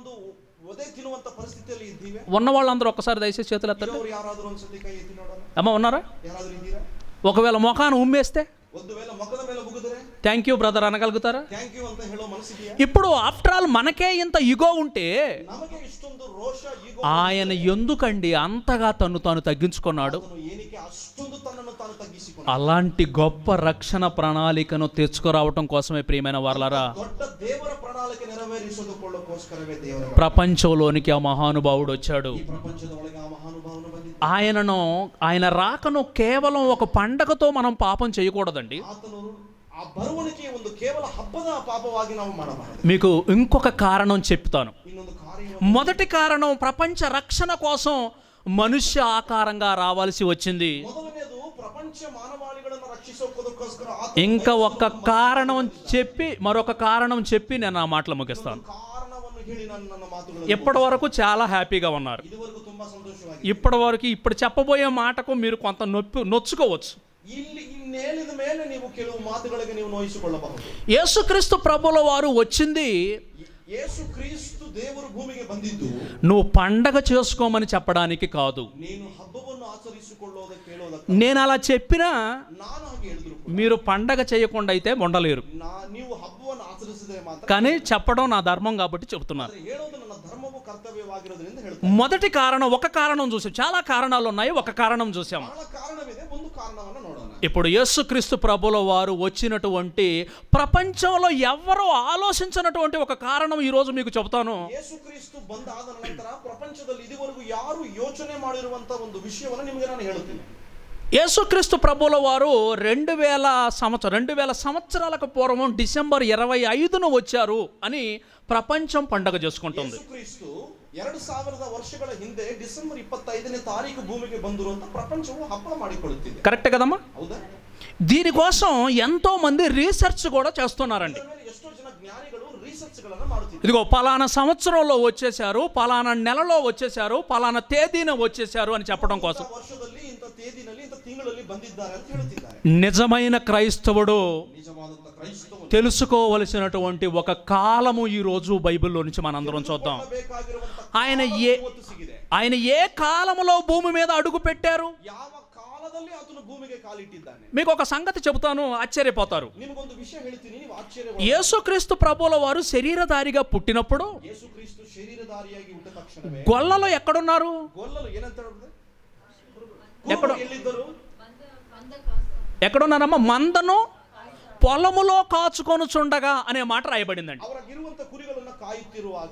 ಒಂದು ಒದೆ ತಿನ್ನುವಂತ ಪರಿಸ್ಥಿತಿಯಲ್ಲಿ ಇದ್ದೀವಿ ఉన్న వాళ్ళందరూ ఒక్కసారి దయచేసి చేతులు ఎత్తండి ಇರೋರು ಯಾರಾದ್ರೂ ಒಂದ್ಸತಿ ಕೈ ಎತ್ತಿ ನೋಡೋಣ అమ్మ ఉన్నారా ಯಾರಾದ್ರೂ ಇದ್ದೀರಾ ఒకవేళ మొఖాన్ని ఉమ్మేస్తే ಒಂದು ವೇಳೆ ಮೊಗದ ಮೇಲೆ ಮುಗಿದ್ರೆ థ్యాంక్ యూ బ్రదర్ అనగలుగుతారా ಥ್ಯಾಂಕ್ ಯು ಅಂತ ಹೇಳೋ ಮನಸ್ಸಿದೆಯಾ ఇప్పుడు ఆఫ్టర్ ఆల్ మనకే ఇంత ఇగో ఉంటే ನಮಗೆ ಇಷ್ಟೊಂದು ರೋಷ ಈಗ ఆయన ఎందుకండి అంతగా తను తాను తగ్గించుకున్నాడు ಆತನು ಏನಕ್ಕೆ ಅಷ್ಟೊಂದು ತನ್ನನ್ನು ತಾನು ತಗ್ಗಿಸಿಕೊಂಡ అలాంటి గొప్ప రక్షణ ప్రణాళికను తెచ్చుకురావటం కోసమే ప్రియమైన వారలారా ದೊಡ್ಡ ದೇವರ ಪ್ರಣಾಳಿಕೆ ನೆರವೇರಿಸಿಕೊಳ್ಳೋಕ್ಕೋಸ್ಕರವೇ ದೇವರ ప్రపంచంలోనికి ఆ మహానుభావుడు వచ్చాడు ಈ ಪ್ರಪಂಚದ ಒಳಗೆ ಆ ಮಹಾನುಭಾವನು ಬಂದಿದ್ದ ఆయనను ఆయన రాకను కేవలం ఒక పండగతో మనం పాపం చేయకూడదండి ಆತನು ಆ ಬರುವಣಿಗೆ ಒಂದು ಕೇವಲ ಹಬ್ಬದ ಪಾಪವಾಗಿ ನಾವು ಮಾಡಬಾರದು మీకు ఇంకొక కారణం చెప్తాను ಇನ್ನೊಂದು ಕಾರ್ಯ మొదటి కారణం ప్రపంచ రక్షణ కోసం మనుష్య ఆకారంగా రావాల్సి వచ్చింది ಮೊದಲನೇದು ಪ್ರಪಂಚ ಮಾನವಾಳಿಗಳನ್ನು ರಕ್ಷಿಸೋಕೋದಕ್ಕೋಸ್ಕರ ಆತ ఇంకా ఒక్క కారణం చెప్పి మరొక కారణం చెప్పి నేను ఆ మాటలు ముగిస్తాను ಕಾರಣವನ್ನು ಹೇಳಿ ನಾನು ನನ್ನ ಮಾತುಗಳು ఇప్పటి వరకు చాలా హ్యాపీగా ఉన్నారు ಇದುವರೆಗೂ ತುಂಬಾ ಸಂತೋಷವಾಗಿ ఇప్పటి వరకు ఇప్పుడు చెప్పబోయే మాటకు మీరు కొంత నొప్పి నొచ్చుకోవచ్చు ಇಲ್ಲಿ ಇನ್ನೇಳಿದ ಮೇಲೆ ನೀವು ಕೆಲವು ಮಾತುಗಳಿಗೆ ನೀವು ನೋಯಿಸಿಕೊಳ್ಳಬಹುದು యేసుక్రీస్తు ప్రభుల వారు వచ్చింది ಯೇಸು ಕ್ರಿಸ್ತು ದೇವರು ಭೂಮಿಗೆ ಬಂದಿದ್ದು నువ్వు పండగ చేసుకోమని చెప్పడానికి కాదు ನೀನು ಹಬ್ಬವನ್ನು ಆಚರಿಸಿಕೊಳ್ಳೋದಕ್ಕೆ ಹೇಳೋದಕ್ಕೆ నేను అలా చెప్పినా ನಾನು ಹಾಗೆ ಹೇಳಿದ್ರು ಕೂಡ. మీరు పండగ చేయకుండా అయితే ఉండలేరు ನಾ ನೀವು ಹಬ್ಬವನ್ನು ಆಚರಿಸಿದ್ರೆ ಮಾತ್ರ కానీ చెప్పడం నా ధర్మం కాబట్టి చెప్తున్నాను ಆದ್ರೆ ಹೇಳೋದು ನನ್ನ ಧರ್ಮವು ಕರ್ತವ್ಯವಾಗಿರೋದ್ರಿಂದ ಹೇಳ್ತಾರೆ మొదటి కారణం ఒక కారణం చూసాం చాలా కారణాలు ఉన్నాయి ఒక కారణం చూసాం ಬಹಳ ಕಾರಣವಿದೆ ಒಂದು ಕಾರಣವನ್ನು ನೋಡೋಣ ఇప్పుడు యేసుక్రీస్తు ప్రభుల వారు వచ్చినటువంటి ప్రపంచంలో ఎవరు ఆలోచించినటువంటి ఒక కారణం ఈరోజు మీకు చెబుతాను ಯೇಸು ಕ್ರಿಸ್ತು ಬಂದಾದ ನಂತರ ಪ್ರಪಂಚದಲ್ಲಿ ಇದುವರೆಗೂ ಯಾರು ಯೋಚನೆ ಮಾಡಿರುವಂತ ಒಂದು ವಿಷಯವನ್ನು ನಿಮಗೆ ನಾನು ಹೇಳುತ್ತೇನೆ యేసుక్రీస్తు ప్రభుల వారు రెండు వేల సంవత్సరం రెండు వేల సంవత్సరాలకు పూర్వం డిసెంబర్ ఇరవై ఐదున వచ్చారు అని ప్రపంచం పండగ చేసుకుంటుంది ಯೇಸು ಕ್ರಿಸ್ತು ಎರಡು ಸಾವಿರದ ವರ್ಷಗಳ ಹಿಂದೆ ಡಿಸೆಂಬರ್ ಇಪ್ಪತ್ತೈದನೇ ತಾರೀಕು ಭೂಮಿಗೆ ಬಂದರು ಅಂತ ಪ್ರಪಂಚವು ಹಬ್ಬ ಮಾಡಿಕೊಳ್ಳುತ್ತಿದೆ కరెక్ట్ కదమ్మా ಹೌದಾ దీనికోసం ఎంతో మంది రీసెర్చ్ కూడా చేస్తున్నారండి ಇದರ ಮೇಲೆ ಎಷ್ಟೋ ಜನ ಜ್ಞಾನಿಗಳು ರಿಸರ್ಚ್ ಗಳನ್ನ ಮಾಡುತ್ತಿದ್ದಾರೆ ఇదిగో పలానా సంవత్సరంలో వచ్చేసారు పలానా నెలలో వచ్చేసారు పలానా తేదీన వచ్చేసారు అని చెప్పడం కోసం ಇಂಥ ವರ್ಷದಲ್ಲಿ ಇಂಥ ತೇದಿನಲ್ಲಿ ಇಂಥ ತಿಂಗಳಲ್ಲಿ ಬಂದಿದ್ದಾರೆ ಅಂತ ಹೇಳುತ್ತಿದ್ದಾರೆ నిజమైన క్రైస్తవుడు ನಿಜವಾದಂತ ಕ್ರೈಸ್ತವರು తెలుసుకోవలసినటువంటి ఒక కాలము ఈ రోజు బైబిల్లో నుంచి మనందరం చూద్దాం ಬೇಕಾಗಿರುವಂತ ఆయన ಕಾಲ ఏ ಇವತ್ತು ಸಿಗಿದೆ ఆయన ఏ కాలములో భూమి మీద అడుగు పెట్టారు ಯಾವ ಕಾಲದಲ್ಲಿ ಆತನು ಭೂಮಿಗೆ ಕಾಲಿಟ್ಟಿದ್ದಾನೆ మీకు ఒక సంగతి చెబుతాను ఆశ్చర్యపోతారు ನಿಮಗೊಂದು ವಿಷಯ ಹೇಳ್ತೀನಿ ನೀವು ಆಶ್ಚರ್ಯ యేసుక్రీస్తు ప్రభుల వారు శరీరధారిగా పుట్టినప్పుడు ಯೇಸು ಕ್ರಿಸ್ತು ಶರೀರಧಾರಿಯಾಗಿ ಹುಟ್ಟ ತಕ್ಷಣವೇ గొల్లలో ಎక్కడున్నారు ಗೊಲ್ಲಲು ಏನಂತ ಹೇಳಿದ್ರೆ ಎಕ್ಕಡೋ? ಕುರುಬರು ಎಲ್ಲಿದ್ದರು ఎక్కడున్నారమ్మా మందను పొలములో కాచుకొని చుండగా అనే మాట రాయబడిందండి ಅವರಾಗಿರುವಂತ ಕುರಿಗಳನ್ನ ಕಾಯುತ್ತಿರುವಾಗ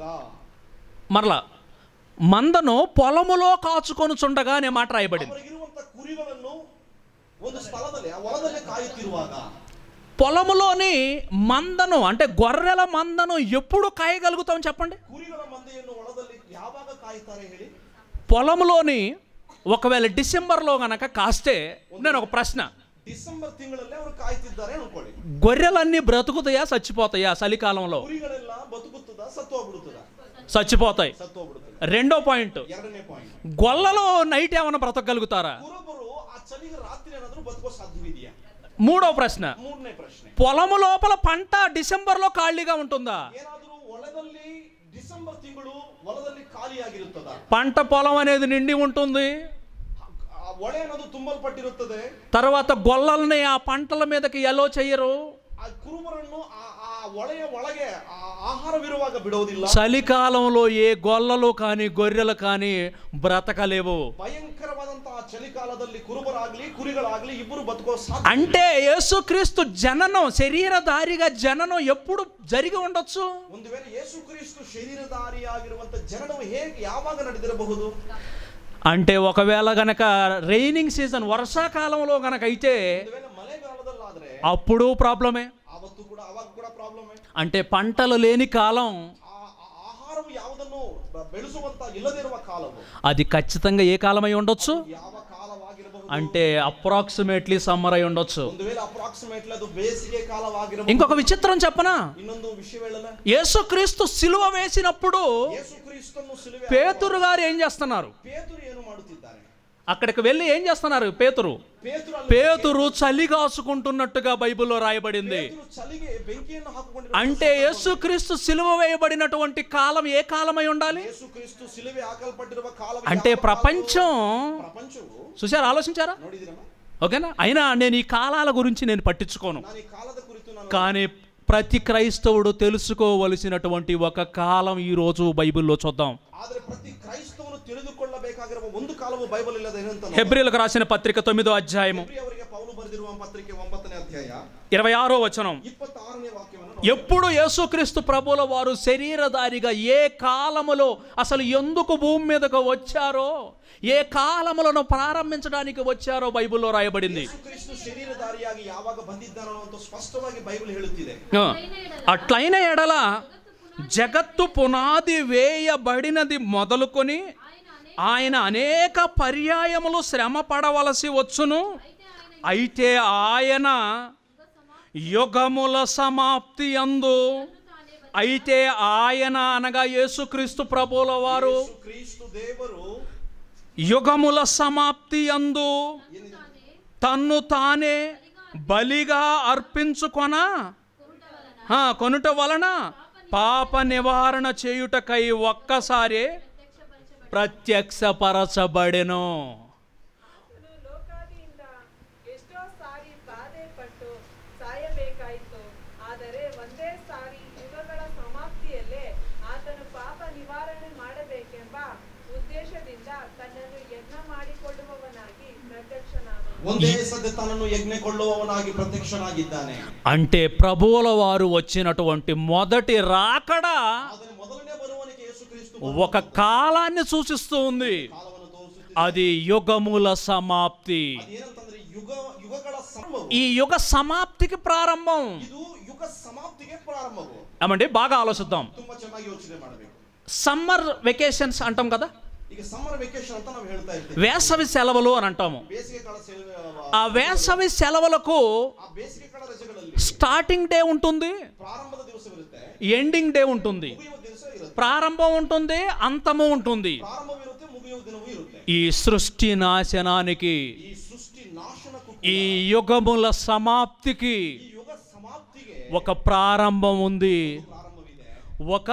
మరలా మందను పొలములో కాచుకొని చుండగా అనే మాట రాయబడింది ಅವರಿಗಿರುವಂತ ಕುರಿಗಳನ್ನು ಒಂದು ಸ್ಥಳದಲ್ಲಿ ಆ ಹೊಲದಲ್ಲಿ ಕಾಯುತ್ತಿರುವಾಗ పొలములోని మందను అంటే గొర్రెల మందను ఎప్పుడు కాయగలుగుతాం చెప్పండి ಕುರಿಗಳ ಮಂದೆಯನ್ನು ಹೊಲದಲ್ಲಿ ಯಾವಾಗ ಕಾಯ್ತಾರೆ ಹೇಳಿ పొలంలోని ఒకవేళ డిసెంబర్లో గనక కాస్తే నేను ఒక ప్రశ్న ಡಿಸೆಂಬರ್ ತಿಂಗಳಲ್ಲಿ ಅವರು ಕಾಯ್ತಿದ್ದಾರೆ ಅನ್ಕೊಳ್ಳಿ గొర్రెలన్నీ బ్రతుకుతాయా చచ్చిపోతాయా చలికాలంలో ಕುರಿಗಳೆಲ್ಲ ಬದುಕುತ್ತದ ಸತ್ತು ಹೋಗ್ಬಿಡುತ್ತದ చచ్చిపోతాయి ಸತ್ತು ಹೋಗ್ಬಿಡುತ್ತದೆ రెండో పాయింట్ ಎರಡನೇ ಪಾಯಿಂಟ್ గొల్లలో నైట్ ఏమైనా బ్రతకగలుగుతారా ಕುರುಬರು ಆ ಚಳಿಗೆ ರಾತ್ರಿ ಏನಾದ್ರೂ ಬದುಕೋ ಸಾಧ್ಯವಿದೆಯಾ మూడో ప్రశ్న ಮೂರನೇ ಪ್ರಶ್ನೆ పొలము లోపల పంట డిసెంబర్లో ఖాళీగా ఉంటుందా ಏನಾದ್ರೂ ಹೊಲದಲ್ಲಿ ಡಿಸೆಂಬರ್ ತಿಂಗಳು ಹೊಲದಲ್ಲಿ ಖಾಲಿಯಾಗಿರುತ್ತದ పంట పొలం అనేది నిండి ఉంటుంది ಆ ಹೊಳೆ ಅನ್ನೋದು ತುಂಬಲ್ಪಟ್ಟಿರುತ್ತದೆ తర్వాత గొల్లల్ని ఆ పంటల మీదకి ఎలో చెయ్యరు ಆ ಕುರುಬರನ್ನು ಆ ಆ ಹೊಳೆಯ ಒಳಗೆ ಆ ಆಹಾರವಿರುವಾಗ ಬಿಡೋದಿಲ್ಲ చలికాలంలో ఏ గొల్లలు కానీ గొర్రెలు కానీ బ్రతకలేవు ಭಯಂಕರವಾದಂತಹ ಚಳಿಕಾಲದಲ್ಲಿ ಕುರುಬರಾಗ್ಲಿ ಕುರಿಗಳಾಗ್ಲಿ ಇಬ್ಬರು ಬದುಕೋ ಸಾಧ್ಯ అంటే యేసుక్రీస్తు జననం శరీరధారిగా జననం ఎప్పుడు జరిగి ఉండొచ్చు ಒಂದು ವೇಳೆ ಯೇಸು ಕ್ರಿಸ್ತು ಶರೀರಧಾರಿಯಾಗಿರುವಂತ ಜನನವು ಹೇಗೆ ಯಾವಾಗ ನಡೆದಿರಬಹುದು అంటే ఒకవేళ గనక రైనింగ్ సీజన్ వర్షాకాలంలో గనక అయితే ಒಂದು ವೇಳೆ ಮಳೆಗಾಲದಲ್ಲಾದ್ರೆ అప్పుడు ప్రాబ్లమే ಆವತ್ತು ಕೂಡ ಅವಾಗ ಕೂಡ ಪ್ರಾಬ್ಲಮ್ అంటే పంటలు లేని కాలం ಆಹಾರವು ಯಾವುದನ್ನು ಬ- ಬೆಳೆಸುವಂತ ಇಲ್ಲದಿರುವ ಕಾಲವು అది ఖచ్చితంగా ఏ కాలమై ఉండొచ్చు ಯಾವ ಕಾಲವಾಗಿರಬಹುದು అంటే అప్రాక్సిమేట్లీ సమ్మర్ అయి ఉండొచ్చు ಒಂದು ವೇಳೆ ಅಪ್ರಾಕ್ಸಿಮೇಟ್ಲಿ ಅದು ಬೇಸಿಗೆ ಕಾಲವಾಗಿರಬಹುದು ఇంకొక విచిత్రం చెప్పనా ಇನ್ನೊಂದು ವಿಷಯ ಹೇಳಲ್ಲ యేసుక్రీస్తు సిలువ వేసినప్పుడు ಯೇಸು ಕ್ರಿಸ್ತನ್ನು ಸಿಲುವೆ పేతురు గారు ఏం చేస్తున్నారు ಪೇತರು ಏನು ಮಾಡುತ್ತಿದ್ದಾರೆ అక్కడికి వెళ్ళి ఏం చేస్తున్నారు పేతురు ಪೇತರು ಅಲ್ಲಿ- పేతురు చలి కాసుకుంటున్నట్టుగా బైబిల్లో రాయబడింది ಪೇತರು ಚಲಿಗೆ ಬೆಂಕಿಯನ್ನು ಹಾಕಿಕೊಂಡು అంటే యేసుక్రీస్తు సిలువ వేయబడినటువంటి కాలం ఏ కాలమై ఉండాలి ಯೇಸು ಕ್ರಿಸ್ತು ಸಿಲುವೆ ಹಾಕಲ್ಪಟ್ಟಿರುವ ಕಾಲ అంటే ప్రపంచం ಪ್ರಪಂಚವು చూసారా ఆలోచించారా ನೋಡಿದಿರಮ್ಮ ఓకేనా అయినా నేను ఈ కాలాల గురించి నేను పట్టించుకోను ನಾನು ಈ ಕಾಲದ ಕುರಿತು ನಾನು కానీ ప్రతి క్రైస్తవుడు తెలుసుకోవలసినటువంటి ఒక కాలం ఈ రోజు బైబిల్లో చూద్దాం ಆದ್ರೆ ಪ್ರತಿ ಕ್ರೈಸ್ತವನು ತಿಳಿದುಕೊಳ್ಳಬೇಕಾಗಿರುವ ಒಂದು ಕಾಲವು ಬೈಬಲ್ ಇಲ್ಲದ ಏನಂತ ನೋಡಿ. హెబ్రిలకు రాసిన పత్రిక తొమ్మిదో అధ్యాయము ಅವರಿಗೆ ಪೌಲು ಬರೆದಿರುವ ಪತ್ರಿಕೆ ಒಂಬತ್ತನೇ ಅಧ್ಯಾಯ ఇరవై ఆరో వచనం ಇಪ್ಪತ್ತಾರನೇ ವಾಕ್ಯವನ್ನು ನೋಡಿ. ఎప్పుడు యేసుక్రీస్తు ప్రభుల వారు శరీరధారిగా ఏ కాలములో అసలు ఎందుకు భూమి మీదకు వచ్చారో ఏ కాలములను ప్రారంభించడానికి వచ్చారో బైబిల్లో రాయబడింది ಯೇಸು ಕ್ರಿಸ್ತು ಶರೀರಧಾರಿಯಾಗಿ ಯಾವಾಗ ಬಂದಿದ್ದಾನೋ ಅಂತ ಸ್ಪಷ್ಟವಾಗಿ ಬೈಬಲ್ ಹೇಳುತ್ತಿದೆ ఆ, అట్లైన ఎడల జగత్తు పునాది వేయబడినది మొదలుకొని ఆయన అనేక పర్యాయములు శ్రమ పడవలసి వచ్చును అయితే ఆయన యుగముల సమాప్తి అందు అయితే ఆయన అనగా యేసుక్రీస్తు ప్రభుల వారు ಯೇಸು ಕ್ರಿಸ್ತು ದೇವರು యుగముల సమాప్తి అందు తన్ను తానే బలిగా అర్పించుకొన ఆ, కొనుట వలన పాప నివారణ చేయుటకై ఒక్కసారి ప్రత్యక్షపరచబడెను ಆತನು ಲೋಕಾದಿಯಿಂದ ಎಷ್ಟೋ ಸಾರಿ ಬಾಧೆ ಪಟ್ಟು ಸಾಯಬೇಕಾಯಿತು ಆದರೆ ಒಂದೇ ಸಾರಿ ಯುಗಗಳ ಸಮಾಪ್ತಿಯಲ್ಲೇ ಆತನು ಪಾಪ ನಿವಾರಣೆ ಮಾಡಬೇಕೆಂಬ ಉದ್ದೇಶದಿಂದ ತನ್ನನ್ನು ಯಜ್ಞ ಮಾಡಿಕೊಳ್ಳುವವನಾಗಿ ಪ್ರತ್ಯಕ್ಷನಾದನು ಒಂದೇ ಸದ್ಯ ತನ್ನನ್ನು ಯಜ್ಞಕೊಳ್ಳುವವನಾಗಿ ಪ್ರತ್ಯಕ್ಷನಾಗಿದ್ದಾನೆ అంటే ప్రభువుల వారు వచ్చినటువంటి మొదటి రాకడ ಆದರೆ ಮೊದಲನೇ ಬರುವನಿಗೆ ಯೇಸು ಕ್ರಿಸ್ತು ఒక కాలాన్ని సూచిస్తూ ఉంది ಕಾಲವನ್ನು ತೋರಿಸುತ್ತಿದೆ అది యుగముల సమాప్తి ಏನಂತಂದ್ರೆ ಯುಗ ಯುಗಗಳ ಸಂಭವ ఈ యుగ సమాప్తికి ప్రారంభం ಇದು ಯುಗ ಸಮಾಪ್ತಿಗೆ ಪ್ರಾರಂಭವು ఏమండి బాగా ఆలోచిద్దాం ತುಂಬಾ ಚೆನ್ನಾಗಿ ಯೋಚನೆ ಮಾಡಬೇಕು సమ్మర్ వెకేషన్స్ అంటాం కదా ಈಗ ಸಮ್ಮರ್ ವೆಕೇಶನ್ ಅಂತ ನಾವು ಹೇಳ್ತಾ ಇರ್ತೀವಿ వేసవి సెలవులు అని అంటాము ಬೇಸಿಗೆ ಕಾಲ ಸೆಲವು- ఆ వేసవి సెలవులకు ಆ ಬೇಸಿಗೆ ಕಾಲ ರಜೆಗಳಲ್ಲಿ స్టార్టింగ్ డే ఉంటుంది ಪ್ರಾರಂಭದ ದಿವಸವಿರುತ್ತೆ ఎండింగ్ డే ఉంటుంది ಮುಗಿಯುವ ದಿವಸ ಇರುತ್ತೆ ప్రారంభం ఉంటుంది అంతము ఉంటుంది ಪ್ರಾರಂಭವಿರುತ್ತೆ ಮುಗಿಯುವ ದಿನವೂ ಇರುತ್ತೆ ఈ సృష్టి నాశనానికి ಈ ಸೃಷ್ಟಿ ನಾಶನಕ್ಕೂ ఈ యుగముల సమాప్తికి ಈ ಯುಗ ಸಮಾಪ್ತಿಗೆ ఒక ప్రారంభం ఉంది ಪ್ರಾರಂಭವಿದೆ ఒక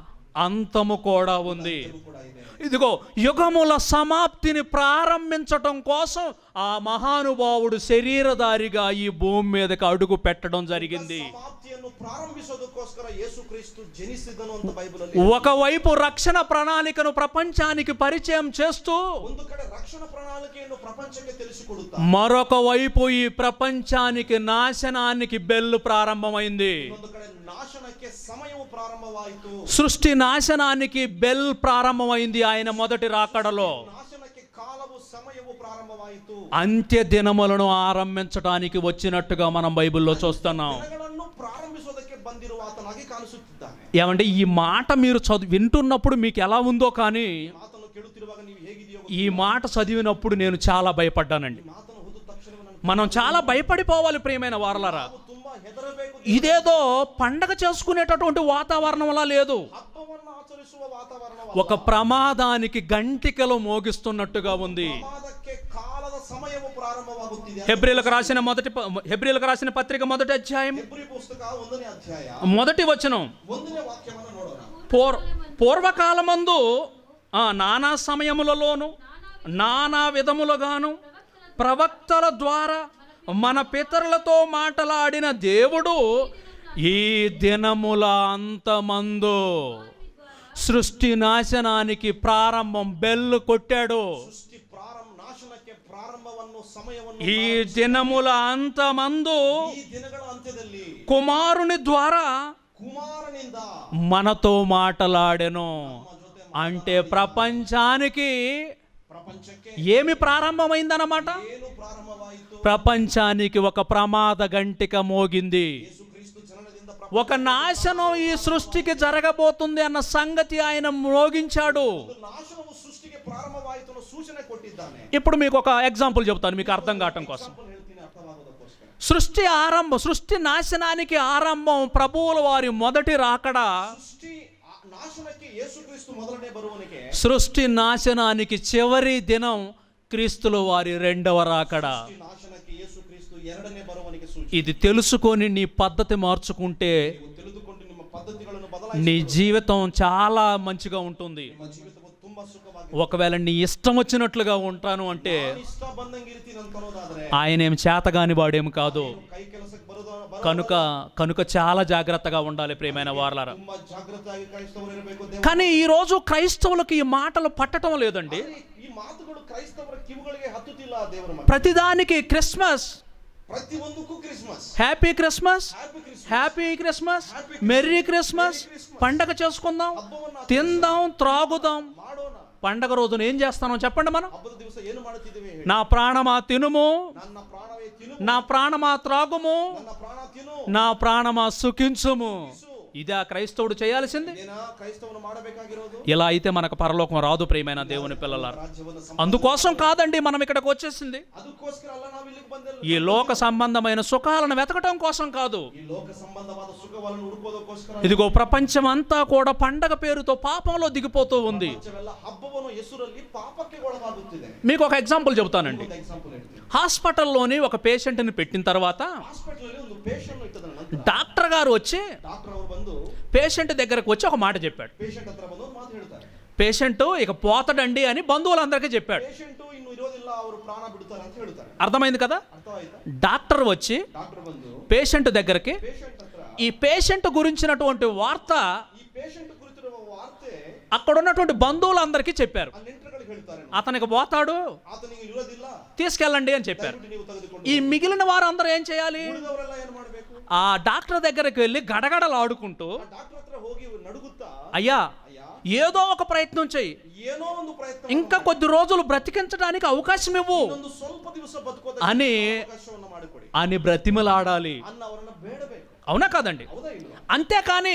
అంతము కూడా ఉంది ಇದು ಕೂಡ ಇದೆ ఇదిగో యుగముల సమాప్తిని ప్రారంభించటం కోసం ఆ మహానుభావుడు శరీరధారిగా ఈ భూమి మీదకి అడుగు పెట్టడం జరిగింది ಸಮಾಪ್ತಿಯನ್ನು ಪ್ರಾರಂಭಿಸೋದಕ್ಕೋಸ್ಕರ ಯೇಸು ಕ್ರಿಸ್ತು ಜನಿಸಿದನು ಅಂತ ಬೈಬಲ್ ಅಲ್ಲಿ ఒకవైపు రక్షణ ప్రణాళికను ప్రపంచానికి పరిచయం చేస్తూ ಒಂದು ಕಡೆ ರಕ್ಷಣಾ ಪ್ರಣಾಳಿಕೆಯನ್ನು ಪ್ರಪಂಚಕ್ಕೆ ತಿಳಿಸಿಕೊಡುತ್ತಾ మరొక వైపు ఈ ప్రపంచానికి నాశనానికి బెల్లు ప్రారంభమైంది ಇನ್ನೊಂದು ಕಡೆ ನಾಶನಕ್ಕೆ ಸಮಯವು ಪ್ರಾರಂಭವಾಯಿತು సృష్టి నాశనానికి బెల్ ప్రారంభమైంది ఆయన మొదటి రాకడలో ನಾಶನಕ್ಕೆ ಕಾಲವು ಸಮಯವು ಪ್ರಾರಂಭವಾಯಿತು అంత్య దినములను ఆరంభించడానికి వచ్చినట్టుగా మనం బైబిల్లో చూస్తున్నాం ದಿನಗಳನ್ನು ಪ್ರಾರಂಭಿಸೋದಕ್ಕೆ ಬಂದಿರುವ ಆತನಾಗಿ ಕಾಣಿಸುತ್ತಿದ್ದಾನೆ ఏమంటే ఈ మాట మీరు చదువు వింటున్నప్పుడు మీకు ఎలా ఉందో కానీ ಮಾತನ್ನು ಕೇಳುತ್ತಿರುವಾಗ ನೀವು ಹೇಗಿದೆಯೋ ఈ మాట చదివినప్పుడు నేను చాలా భయపడ్డానండి ಮಾತನ್ನು ಓದಿದ ತಕ್ಷಣ ನನಗೆ మనం చాలా భయపడిపోవాలి ప్రియమైన వారలరా ನಾವು ತುಂಬಾ ಹೆದರಬೇಕು ఇదేదో పండగ చేసుకునేటటువంటి వాతావరణంలా లేదు ಹಬ್ಬವನ್ನು ಆಚರಿಸುವ ವಾತಾವರಣ ఒక ప్రమాదానికి గంటికలు మోగిస్తున్నట్టుగా ఉంది ಪ್ರಮಾದಕ್ಕೆ ಕಾಲದ ಸಮಯವು ಪ್ರಾರಂಭವಾಗುತ್ತಿದೆ హెబ్రిలకు రాసిన మొదటి ప- హెబ్రిలకు రాసిన పత్రిక మొదటి అధ్యాయం ಹೆಬ್ರಿ ಪುಸ್ತಕ ಒಂದನೇ ಅಧ್ಯಾಯ మొదటి వచనం ಒಂದನೇ ವಾಕ್ಯವನ್ನು ನೋಡೋಣ పూర్ పూర్వకాలమందు ఆ, నానా సమయములలోను నానా విధములుగాను ప్రవక్తల ద్వారా మన పితరులతో మాటలాడిన దేవుడు ఈ దినముల అంతమందు సృష్టి నాశనానికి ప్రారంభం బెల్లు కొట్టాడు ಸೃಷ್ಟಿ ಪ್ರಾರಂಭ ನಾಶನಕ್ಕೆ ಪ್ರಾರಂಭವನ್ನು ಸಮಯವನ್ನು ఈ దినముల అంతమందు ಈ ದಿನಗಳ ಅಂತ್ಯದಲ್ಲಿ కుమారుని ద్వారా ಕುಮಾರನಿಂದ మనతో మాటలాడెను అంటే ప్రపంచానికి ಪ್ರಪಂಚಕ್ಕೆ ఏమి ప్రారంభమైందన్నమాట ಏನು ಪ್ರಾರಂಭವಾಯಿತು ప్రపంచానికి ఒక ప్రమాద గంటిక మోగింది ಯೇಸು ಕ್ರಿಸ್ತು ಜನನದಿಂದ ఒక నాశనం ఈ సృష్టికి జరగబోతుంది అన్న సంగతి ఆయన మోగించాడు ಪ್ರಪಂಚ ನಾಶನವು ಸೃಷ್ಟಿಗೆ ಪ್ರಾರಂಭವಾಯಿತು ಅನ್ನೋ ಸೂಚನೆ ಕೊಟ್ಟಿದ್ದಾನೆ ఇప్పుడు మీకు ఒక ఎగ్జాంపుల్ చెప్తాను మీకు అర్థం కావటం కోసం ಎಕ್ಸಾಂಪಲ್ ಹೇಳ್ತೀನಿ ಅರ್ಥವಾಗೋದಕ್ಕೋಸ್ಕರ సృష్టి ఆరంభం సృష్టి నాశనానికి ఆరంభం ప్రభువుల వారి మొదటి రాకడ ಸೃಷ್ಟಿ ಆ ನಾಶನಕ್ಕೆ ಯೇಸು ಕ್ರಿಸ್ತು ಮೊದಲನೇ ಬರುವನಿಗೆ సృష్టి నాశనానికి చివరి దినం క్రీస్తుల వారి రెండవ రాకడ ಈ ನಾಶನಕ್ಕೆ ಯೇಸು ಕ್ರಿಸ್ತು ಎರಡನೇ ಬರುವನಿಗೆ ಸೂಚನೆ ఇది తెలుసుకొని నీ పద్ధతి మార్చుకుంటే ನೀವು ತಿಳಿದುಕೊಂಡು ನಿಮ್ಮ ಪದ್ಧತಿಗಳನ್ನು ಬದಲಾಯಿಸಿ నీ జీవితం చాలా మంచిగా ఉంటుంది ನಿಮ್ಮ ಜೀವಿತವು ತುಂಬಾ ಸುಖವಾಗಿ ఒకవేళ నీ ఇష్టం వచ్చినట్లుగా ఉంటాను అంటే ಇಷ್ಟ ಬಂದಂಗೆ ಇರ್ತೀನಿ ಅಂತ ಅನ್ನೋದಾದ್ರೆ ఆయన ఏం చేతగాని వాడేం కాదు ಕೈ ಕೆಲಸಕ್ಕೆ ಬರೋದು ಬರೋ- కనుక కనుక చాలా జాగ్రత్తగా ఉండాలి ప్రియమైన వారలారా ತುಂಬಾ ಜಾಗೃತವಾಗಿ ಕ್ರೈಸ್ತವರು ಇರಬೇಕು ದೇವ కానీ ఈ రోజు క్రైస్తవులకు ఈ మాటలు పట్టడం లేదండి ಈ ಮಾತುಗಳು ಕ್ರೈಸ್ತವರ ಕಿವುಗಳಿಗೆ ಹತ್ತುತ್ತಿಲ್ಲ ದೇವರ ಮಕ್ಕಳು ప్రతిదానికి క్రిస్మస్ ಪ್ರತಿಯೊಂದಕ್ಕೂ Christmas happy Christmas happy Christmas happy Christmas merry Christmas పండగ చేసుకుందాం తిందాం త్రాగుదాం ಮಾಡೋಣ పండగ రోజున ఏం చేస్తానో చెప్పండి మనం ಹಬ್ಬದ ದಿವಸ ಏನು ಮಾಡುತ್ತಿದ್ದೇವೆ ಹೇಳಿ? నా ప్రాణమా తినుము ನನ್ನ ಪ್ರಾಣವೇ ತಿನ್ನು నా ప్రాణమా త్రాగుము ನನ್ನ ಪ್ರಾಣ ತಿನ್ನು నా ప్రాణమా సుఖించుము ఇదే క్రైస్తవుడు చేయాల్సింది ಇದೇನಾ ಕ್ರೈಸ್ತವನು ಮಾಡಬೇಕಾಗಿರೋದು ఇలా అయితే మనకు పరలోకం రాదు ప్రియమైన దేవుని పిల్లలారా ರಾಜ್ಯವನ್ನು ಸಂ- అందుకోసం కాదండి మనం ఇక్కడికి వచ్చేసింది ಅದಕ್ಕೋಸ್ಕರ ಅಲ್ಲ ನಾವು ಇಲ್ಲಿಗೆ ಬಂದೆಲ್ಲ ఈ లోక సంబంధమైన సుఖాలను వెతకటం కోసం కాదు ಈ ಲೋಕ ಸಂಬಂಧವಾದ ಸುಖವನ್ನು ಹುಡುಕೋದಕ್ಕೋಸ್ಕರ ఇదిగో ప్రపంచం అంతా కూడా పండగ పేరుతో పాపంలో దిగిపోతూ ఉంది ಪ್ರಪಂಚವೆಲ್ಲ ಹಬ್ಬವನ್ನು ಹೆಸರಲ್ಲಿ ಪಾಪಕ್ಕೆ ಒಳಗಾಗುತ್ತಿದೆ మీకు ఒక ఎగ్జాంపుల్ చెబుతానండి ಒಂದು ಎಕ್ಸಾಂಪಲ್ ಹೇಳ್ತೀನಿ హాస్పిటల్లోని ఒక పేషెంట్ని పెట్టిన తర్వాత ಹಾಸ್ಪಿಟಲ್ ಅಲ್ಲಿ ಒಂದು ಪೇಷಂಟ್ ಇಟ್ಟದ ನಂತರ డాక్టర్ గారు వచ్చి ಡಾಕ್ಟರ್ ಅವರು ಬಂದು పేషెంట్ దగ్గరకు వచ్చి ఒక మాట చెప్పాడు ಪೇಷಂಟ್ ಹತ್ರ ಬಂದು ಒಂದು ಮಾತು ಹೇಳ್ತಾರೆ పేషెంట్ ఇక పోతడండి అని బంధువులందరికీ చెప్పాడు ಪೇಷಂಟ್ ಇನ್ನು ಇರೋದಿಲ್ಲ ಅವರು ಪ್ರಾಣ ಬಿಡ್ತಾರೆ ಅಂತ ಹೇಳ್ತಾರೆ అర్థమైంది కదా ಅರ್ಥವಾಯ್ತಾ డాక్టర్ వచ్చి ಡಾಕ್ಟರ್ ಬಂದು పేషెంట్ దగ్గరికి ಪೇಷಂಟ್ ಹತ್ರ ఈ పేషెంట్ గురించినటువంటి వార్త ಈ ಪೇಷಂಟ್ ಕುರಿತಿರುವ ವಾರ್ತೆ అక్కడ ఉన్నటువంటి బంధువులందరికీ చెప్పారు ಆ ನೆಂಟರುಗಳಿಗೆ ಹೇಳ್ತಾರೆ అతనికి పోతాడు ಆತನಿಗೆ ಇರೋದಿಲ್ಲ తీసుకెళ్ళండి అని చెప్పారు ದಯವಿಟ್ಟು ನೀವು ತೆಗೆದುಕೊಂಡು ఈ మిగిలిన వారందరూ ఏం చేయాలి ಉಳಿದವರೆಲ್ಲ ಏನು ಮಾಡಬೇಕು ఆ డాక్టర్ దగ్గరికి వెళ్ళి గడగడలాడుకుంటూ ಆ ಡಾಕ್ಟರ್ ಹತ್ರ ಹೋಗಿ ನಡುಗುತ್ತಾ అయ్యా ಅಯ್ಯ ఏదో ఒక ప్రయత్నం చెయ్యి ಏನೋ ಒಂದು ಪ್ರಯತ್ನ ఇంకా కొద్ది రోజులు బ్రతికించడానికి అవకాశం ఇవ్వు ಇನ್ನೊಂದು ಸ್ವಲ್ಪ ದಿವಸ ಬದುಕೋದ అని ಅವಕಾಶವನ್ನು ಮಾಡಿಕೊಡಿ అని బ్రతిమలాడాలి ಅನ್ನ ಅವರನ್ನ ಬೇಡಬೇಕು అవునా కాదండి ಹೌದಾ ಇಲ್ಲ అంతేకాని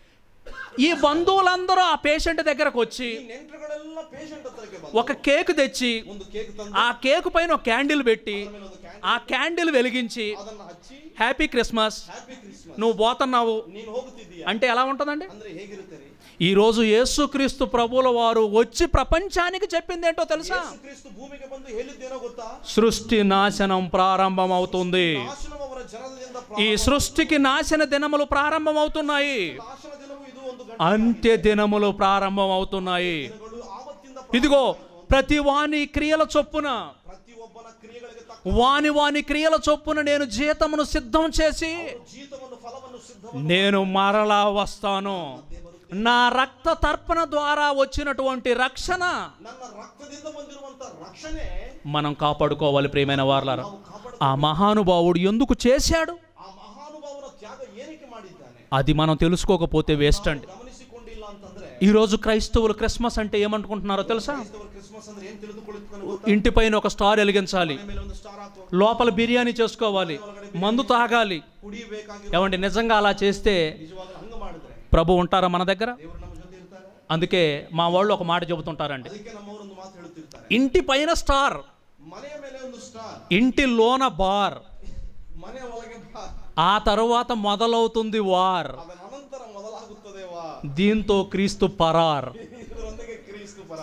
ఈ బంధువులందరూ ఆ పేషెంట్ దగ్గరకు వచ్చి ಈ ನೆಂಟರುಗಳೆಲ್ಲ ಪೇಷಂಟ್ ಹತ್ರಕ್ಕೆ ಬಂದು ఒక కేక్ తెచ్చి ಒಂದು ಕೇಕ್ ತಂದು ఆ కేక్ పైన ఒక క్యాండిల్ పెట్టి ಆಮೇಲೆ ಒಂದು ಕ್ಯಾಂಡಲ್ ఆ క్యాండిల్ వెలిగించి ಅದನ್ನ ಹಚ್ಚಿ హ్యాపీ క్రిస్మస్ ಹ್ಯಾಪಿ ಕ್ರಿಸ್ಮಸ್ నువ్వు పోతున్నావు ನೀನು ಹೋಗುತ್ತಿದ್ದೀಯಾ అంటే ఎలా ఉంటుందండి ಅಂದ್ರೆ ಹೇಗಿರುತ್ತೆ ರೀ ఈ రోజు యేసుక్రీస్తు ప్రభుల వారు వచ్చి ప్రపంచానికి చెప్పింది ఏంటో తెలుసా ಯೇಸು ಕ್ರಿಸ್ತು ಭೂಮಿಗೆ ಬಂದು ಹೇಳಿದ್ದೇನೋ ಗೊತ್ತಾ సృష్టి నాశనం ప్రారంభమవుతుంది ನಾಶನವು ಅವರ ಜನದಿಂದ ఈ సృష్టికి నాశన దినములు ప్రారంభమవుతున్నాయి ನಾಶನ ದಿನವೂ ಇದು ಒಂದು అంత్య దినములు ప్రారంభమవుతున్నాయి ಗಂಟೆಗಳು ಆವತ್ತಿಂದ ఇదిగో ప్రతి వాని క్రియల చొప్పున ಪ್ರತಿಯೊಬ್ಬನ ಕ್ರಿಯೆಗಳಿಗೆ ತಕ್ಕ వాని వాని క్రియల చొప్పున నేను జీతమును సిద్ధం చేసి ಜೀತವನ್ನು ಫಲವನ್ನು ಸಿದ್ಧ నేను మరలా వస్తాను నా రక్త తర్పణ ద్వారా వచ్చినటువంటి రక్షణ ನನ್ನ ರಕ್ತದಿಂದ ಬಂದಿರುವಂತ ರಕ್ಷಣೆ మనం కాపాడుకోవాలి ప్రియమైన వార్లారా ನಾವು ಕಾಪಾಡ ఆ మహానుభావుడు ఎందుకు చేశాడు ಆ ಮಹಾನುಭಾವನ ತ್ಯಾಗ ಏನಕ್ಕೆ ಮಾಡಿದ್ದಾನೆ అది మనం తెలుసుకోకపోతే వేస్ట్ అండి ಗಮನಿಸಿಕೊಂಡಿಲ್ಲ ಅಂತಂದ್ರೆ ఈ రోజు క్రైస్తవులు క్రిస్మస్ అంటే ఏమనుకుంటున్నారో తెలుసా ಕ್ರೈಸ್ತವರು ಕ್ರಿಸ್ಮಸ್ ಅಂದ್ರೆ ಏನ್ ತಿಳಿದುಕೊಳ್ಳುತ್ತಾನೆ ಗೊತ್ತಾ ఇంటిపైన ఒక స్టార్ వెలిగించాలి ಮನೆ ಮೇಲೆ ಒಂದು ಸ್ಟಾರ್ ಹಾಕುವ లోపల బిర్యానీ చేసుకోవాలి మందు తాగాలి ಕುಡಿಯಬೇಕಾಗಿರೋ ఏమంటే నిజంగా అలా చేస్తే ನಿಜವಾಗ್ಲೂ ಹಂಗ ಮಾಡಿದ್ರೆ ప్రభు ఉంటారా మన దగ్గర ದೇವರು ನಮ್ಮ ಜೊತೆ ಇರ್ತಾರೆ అందుకే మా వాళ్ళు ఒక మాట చెబుతుంటారండి ಅದಕ್ಕೆ ನಮ್ಮವರೊಂದು ಮಾತು ಹೇಳುತ್ತಿರ್ತಾರೆ ఇంటి పైన స్టార్ ಮನೆಯ ಮೇಲೆ ಒಂದು ಸ್ಟಾರ್ ఇంటి లోన బార్ ಮನೆಯ ಒಳಗೆ ಬಾ ఆ తరువాత మొదలవుతుంది వార్ ಅದರ ಅನಂತರ ಮೊದಲಾಗುತ್ತದೆ ವಾ దీంతో క్రీస్తు పరార్ ಇದರೊಂದಿಗೆ ಕ್ರಿಸ್ತು ಪರ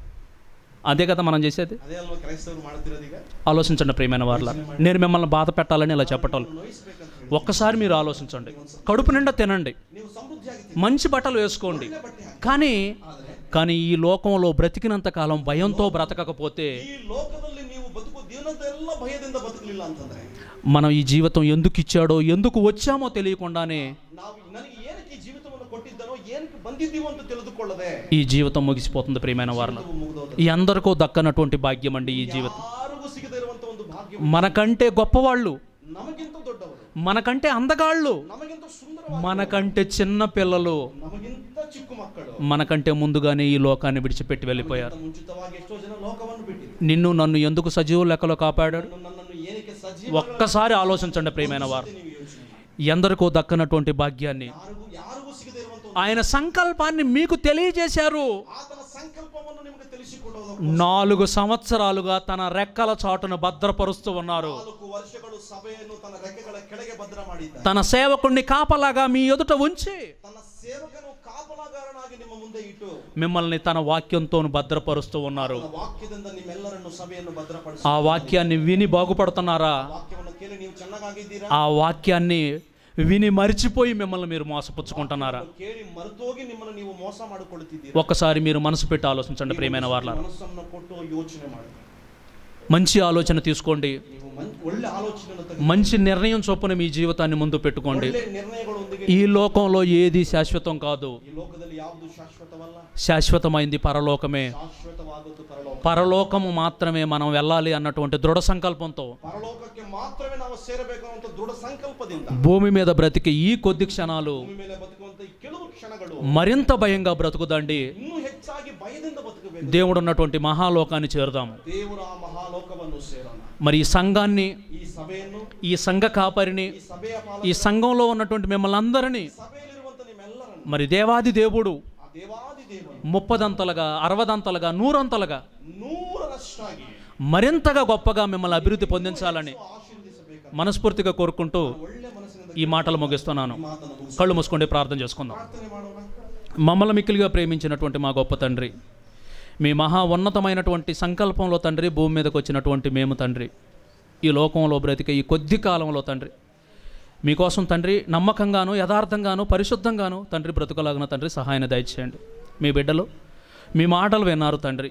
అదే కదా మనం చేసేది ಅದೇ ಅಲ್ವಾ ಕ್ರೈಸ್ತವರು ಮಾಡ್ತಿರೋದು ಈಗ ఆలోచించండి ప్రియమైన వాళ్ళ నేను మిమ్మల్ని బాధ పెట్టాలని ఇలా చెప్పటం ನೋಯಿಸ್ಬೇಕಂತ ಹೇಳಿ ఒక్కసారి మీరు ఆలోచించండి కడుపు నిండా తినండి ನೀವು ಸಮೃದ್ಧಿಯಾಗಿ మంచి బట్టలు వేసుకోండి ಬಟ್ಟೆ ಹಾಕಿ కానీ ಆದ್ರೆ కానీ ఈ లోకంలో బ్రతికినంత కాలం భయంతో బ్రతకకపోతే ಈ ಲೋಕದಲ್ಲಿ ನೀವು ಬದುಕು ದಿನದೆಲ್ಲ ಭಯದಿಂದ ಬದುಕಲಿಲ್ಲ ಅಂತಂದ್ರೆ మనం ఈ జీవితం ఎందుకు ఇచ్చాడో ఎందుకు వచ్చామో తెలియకుండానే ನಾವು ನನಗೆ ಏನಕ್ಕೆ ಈ ಜೀವಿತವನ್ನು ಕೊಟ್ಟಿದ್ದನೋ ಏನಕ್ಕೆ ಬಂದಿದ್ದೀವೋ ಅಂತ ತಿಳಿದುಕೊಳ್ಳದೆ ఈ జీవితం ముగిసిపోతుంది ప్రియమైన వారిలో ಜೀವಿತವು ಮುಗಿದೋದ್ರೆ ఈ అందరికీ దక్కనటువంటి భాగ్యం అండి ఈ జీవితం ಯಾರಿಗೂ ಸಿಗದೇ ಇರುವಂತ ಒಂದು ಭಾಗ್ಯ మనకంటే గొప్పవాళ్ళు ನಮಗಿಂತ ದೊಡ್ಡವರು మనకంటే అందగాళ్ళు ನಮಗಿಂತ ಸುಂದರವಾದ మనకంటే చిన్న పిల్లలు ನಮಗಿಂತ ಚಿಕ್ಕ ಮಕ್ಕಳು మనకంటే ముందుగానే ఈ లోకాన్ని విడిచిపెట్టి వెళ్ళిపోయారు ನಮಗಿಂತ ಮುಂಚಿತವಾಗಿ ಎಷ್ಟೋ ಜನ ಲೋಕವನ್ನು ಬಿಟ್ಟಿದ್ರು నిన్ను నన్ను ఎందుకు సజీవ లెక్కలో కాపాడాడు ನನ್ನನ್ನು- ನನ್ನನ್ನು ಏನಕ್ಕೆ ಸಜೀವ ఒక్కసారి ఆలోచించండి ప్రియమైన వారు ನೀವು ಯೋಚನೆ ಮಾಡಿ. ఎందరికో దక్కనటువంటి భాగ్యాన్ని ಯಾರಿಗೂ ಯಾರಿಗೂ ಸಿಗದೇ ಇರುವಂತ ಒಂದು ఆయన సంకల్పాన్ని మీకు తెలియజేశారు ಆತನ ಸಂಕಲ್ಪವನ್ನು ನಿಮಗೆ ತಿಳಿಸಿಕೊಡುವುದು నాలుగు సంవత్సరాలుగా తన రెక్కల చాటును భద్రపరుస్తూ ఉన్నారు ನಾಲ್ಕು ವರ್ಷಗಳು ಸಭೆಯನ್ನು ತನ್ನ ರೆಕ್ಕೆಗಳ ಕೆಳಗೆ ಭದ್ರ ಮಾಡಿದ್ದ తన సేవకుణ్ణి కాపలాగా మీ ఎదుట ఉంచి ತನ್ನ ಸೇವಕನು ಕಾಪಲಾಗಾರನಾಗಿ ನಿಮ್ಮ ಮುಂದೆ ಇಟ್ಟು మిమ్మల్ని తన వాక్యంతో భద్రపరుస్తూ ఉన్నారు ತನ್ನ ವಾಕ್ಯದಿಂದ ನಿಮ್ಮೆಲ್ಲರನ್ನು ಸಭೆಯನ್ನು ಭದ್ರಪಡಿಸಿ ఆ వాక్యాన్ని విని బాగుపడుతున్నారా ವಾಕ್ಯವನ್ನು ಕೇಳಿ ನೀವು ಚೆನ್ನಾಗಿದ್ದೀರಾ ఆ వాక్యాన్ని విని మరిచిపోయి మిమ్మల్ని మీరు మోసపుచ్చుకుంటున్నారా ಕೇಳಿ ಮರೆತೋಗಿ ನಿಮ್ಮನ್ನು ನೀವು ಮೋಸ ಮಾಡಿಕೊಳ್ಳುತ್ತಿದ್ದೀರಾ ఒక్కసారి మీరు మనసు పెట్టి ఆలోచించండి ప్రియమైన వాళ్ళ ಮನಸ್ಸನ್ನು ಕೊಟ್ಟು ಯೋಚನೆ ಮಾಡಿ మంచి ఆలోచన తీసుకోండి ನೀವು ಮನ್- ಒಳ್ಳೆ ಆಲೋಚನೆಯನ್ನು ತೆಗೆದು మంచి నిర్ణయం చొప్పున మీ జీవితాన్ని ముందు పెట్టుకోండి ಒಳ್ಳೆ ನಿರ್ಣಯಗಳೊಂದಿಗೆ ఈ లోకంలో ఏది శాశ్వతం కాదు ಈ ಲೋಕದಲ್ಲಿ ಯಾವುದು ಶಾಶ್ವತವಲ್ಲ శాశ్వతమైంది పరలోకమే ಶಾಶ್ವತವಾದದ್ದು ಪರಲೋಕ పరలోకము మాత్రమే మనం వెళ్ళాలి అన్నటువంటి దృఢ సంకల్పంతో ಪರಲೋಕಕ್ಕೆ ಮಾತ್ರವೇ ನಾವು ಸೇರಬೇಕು ಅನ್ನುವಂಥ ದೃಢ ಸಂಕಲ್ಪದಿಂದ భూమి మీద బ్రతికే ఈ కొద్ది క్షణాలు ಭೂಮಿ ಮೇಲೆ ಬದುಕುವಂತ ಈ ಕೆಲವು ಕ್ಷಣಗಳು మరింత భయంగా బ్రతుకుదండి ಇನ್ನೂ ಹೆಚ್ಚಾಗಿ ಭಯದಿಂದ ಬದುಕಬೇಕು దేవుడు ఉన్నటువంటి మహాలోకాన్ని చేరుదాము ದೇವರ ಆ ಮಹಾಲೋಕವನ್ನು ಸೇರೋಣ మరి ఈ సంఘాన్ని ಈ ಸಭೆಯನ್ನು ఈ సంఘ కాపరిని ಈ ಸಭೆಯ ಪಾಲ ఈ సంఘంలో ఉన్నటువంటి మిమ్మల్ని అందరినీ ಸಭೆಯಲ್ಲಿರುವಂತ ನಿಮ್ಮೆಲ್ಲರನ್ನು మరి దేవాది దేవుడు ಆ ದೇವಾದಿ ದೇವನು ముప్పదంతలుగా అరవదంతలుగా నూరంతలుగా ನೂರರಷ್ಟಾಗಿ మరింతగా గొప్పగా మిమ్మల్ని అభివృద్ధి పొందించాలని ಆಶೀರ್ವದಿಸಬೇಕು మనస్ఫూర్తిగా కోరుకుంటూ ಒಳ್ಳೆ ಮನಸ್ಸಿನಿಂದ ఈ మాటలు ముగిస్తున్నాను ಮಾತನ್ನು ಮುಗಿಸಿ కళ్ళు మూసుకుంటే ప్రార్థన చేసుకుందాం ಪ್ರಾರ್ಥನೆ ಮಾಡೋಣ మమ్మల్ని మిక్కిలిగా ప్రేమించినటువంటి మా గొప్ప తండ్రి మీ మహా ఉన్నతమైనటువంటి సంకల్పంలో తండ్రి భూమి మీదకి వచ్చినటువంటి మేము తండ్రి ఈ లోకంలో బ్రతికే ఈ కొద్ది కాలంలో తండ్రి మీకోసం తండ్రి నమ్మకంగాను యథార్థంగాను పరిశుద్ధంగాను తండ్రి బ్రతుకలాగిన తండ్రి సహాయాన్ని దయచేయండి మీ బిడ్డలు మీ మాటలు విన్నారు తండ్రి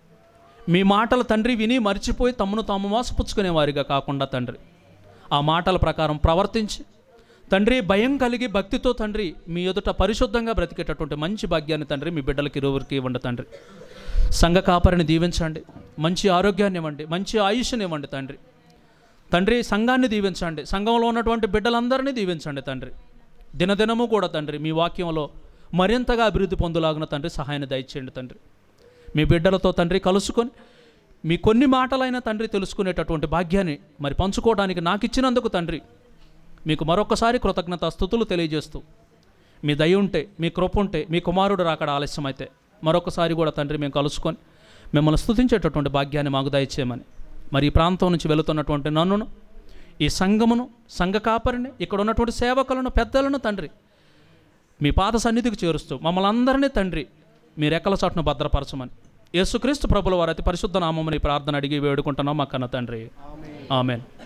మీ మాటలు తండ్రి విని మర్చిపోయి తమను తాము మోసపుచ్చుకునే వారిగా కాకుండా తండ్రి ఆ మాటల ప్రకారం ప్రవర్తించి తండ్రి భయం కలిగి భక్తితో తండ్రి మీ ఎదుట పరిశుద్ధంగా బ్రతికేటటువంటి మంచి భాగ్యాన్ని తండ్రి మీ బిడ్డలకి ఇరువురికి ఇవ్వండి తండ్రి సంఘ కాపరిని దీవించండి మంచి ఆరోగ్యాన్ని ఇవ్వండి మంచి ఆయుష్ని ఇవ్వండి తండ్రి తండ్రి సంఘాన్ని దీవించండి సంఘంలో ఉన్నటువంటి బిడ్డలందరినీ దీవించండి తండ్రి దినదినము కూడా తండ్రి మీ వాక్యంలో మరింతగా అభివృద్ధి పొందులాగిన తండ్రి సహాయాన్ని దయచేయండి తండ్రి మీ బిడ్డలతో తండ్రి కలుసుకొని మీ కొన్ని మాటలైన తండ్రి తెలుసుకునేటటువంటి భాగ్యాన్ని మరి పంచుకోవడానికి నాకు ఇచ్చినందుకు తండ్రి మీకు మరొకసారి కృతజ్ఞత స్థుతులు తెలియజేస్తూ మీ దయ ఉంటే మీ కృప ఉంటే మీ కుమారుడు రాకడ ఆలస్యమైతే మరొకసారి కూడా తండ్రి మేము కలుసుకొని మిమ్మల్ని స్తుతించేటటువంటి భాగ్యాన్ని మాకు దయచేయమని మరి ఈ ప్రాంతం నుంచి వెళుతున్నటువంటి నన్నును ఈ సంఘమును సంఘ కాపరిని ఇక్కడ ఉన్నటువంటి సేవకులను పెద్దలను తండ్రి మీ పాద సన్నిధికి చేరుస్తూ మమ్మల్ని అందరినీ తండ్రి మీ రెక్కల చాటును భద్రపరచమని యేసుక్రీస్తు ప్రభుల వారు అతి పరిశుద్ధ నామముని ప్రార్థన అడిగి వేడుకుంటున్నాం మా కన్న తండ్రి ఆమెన్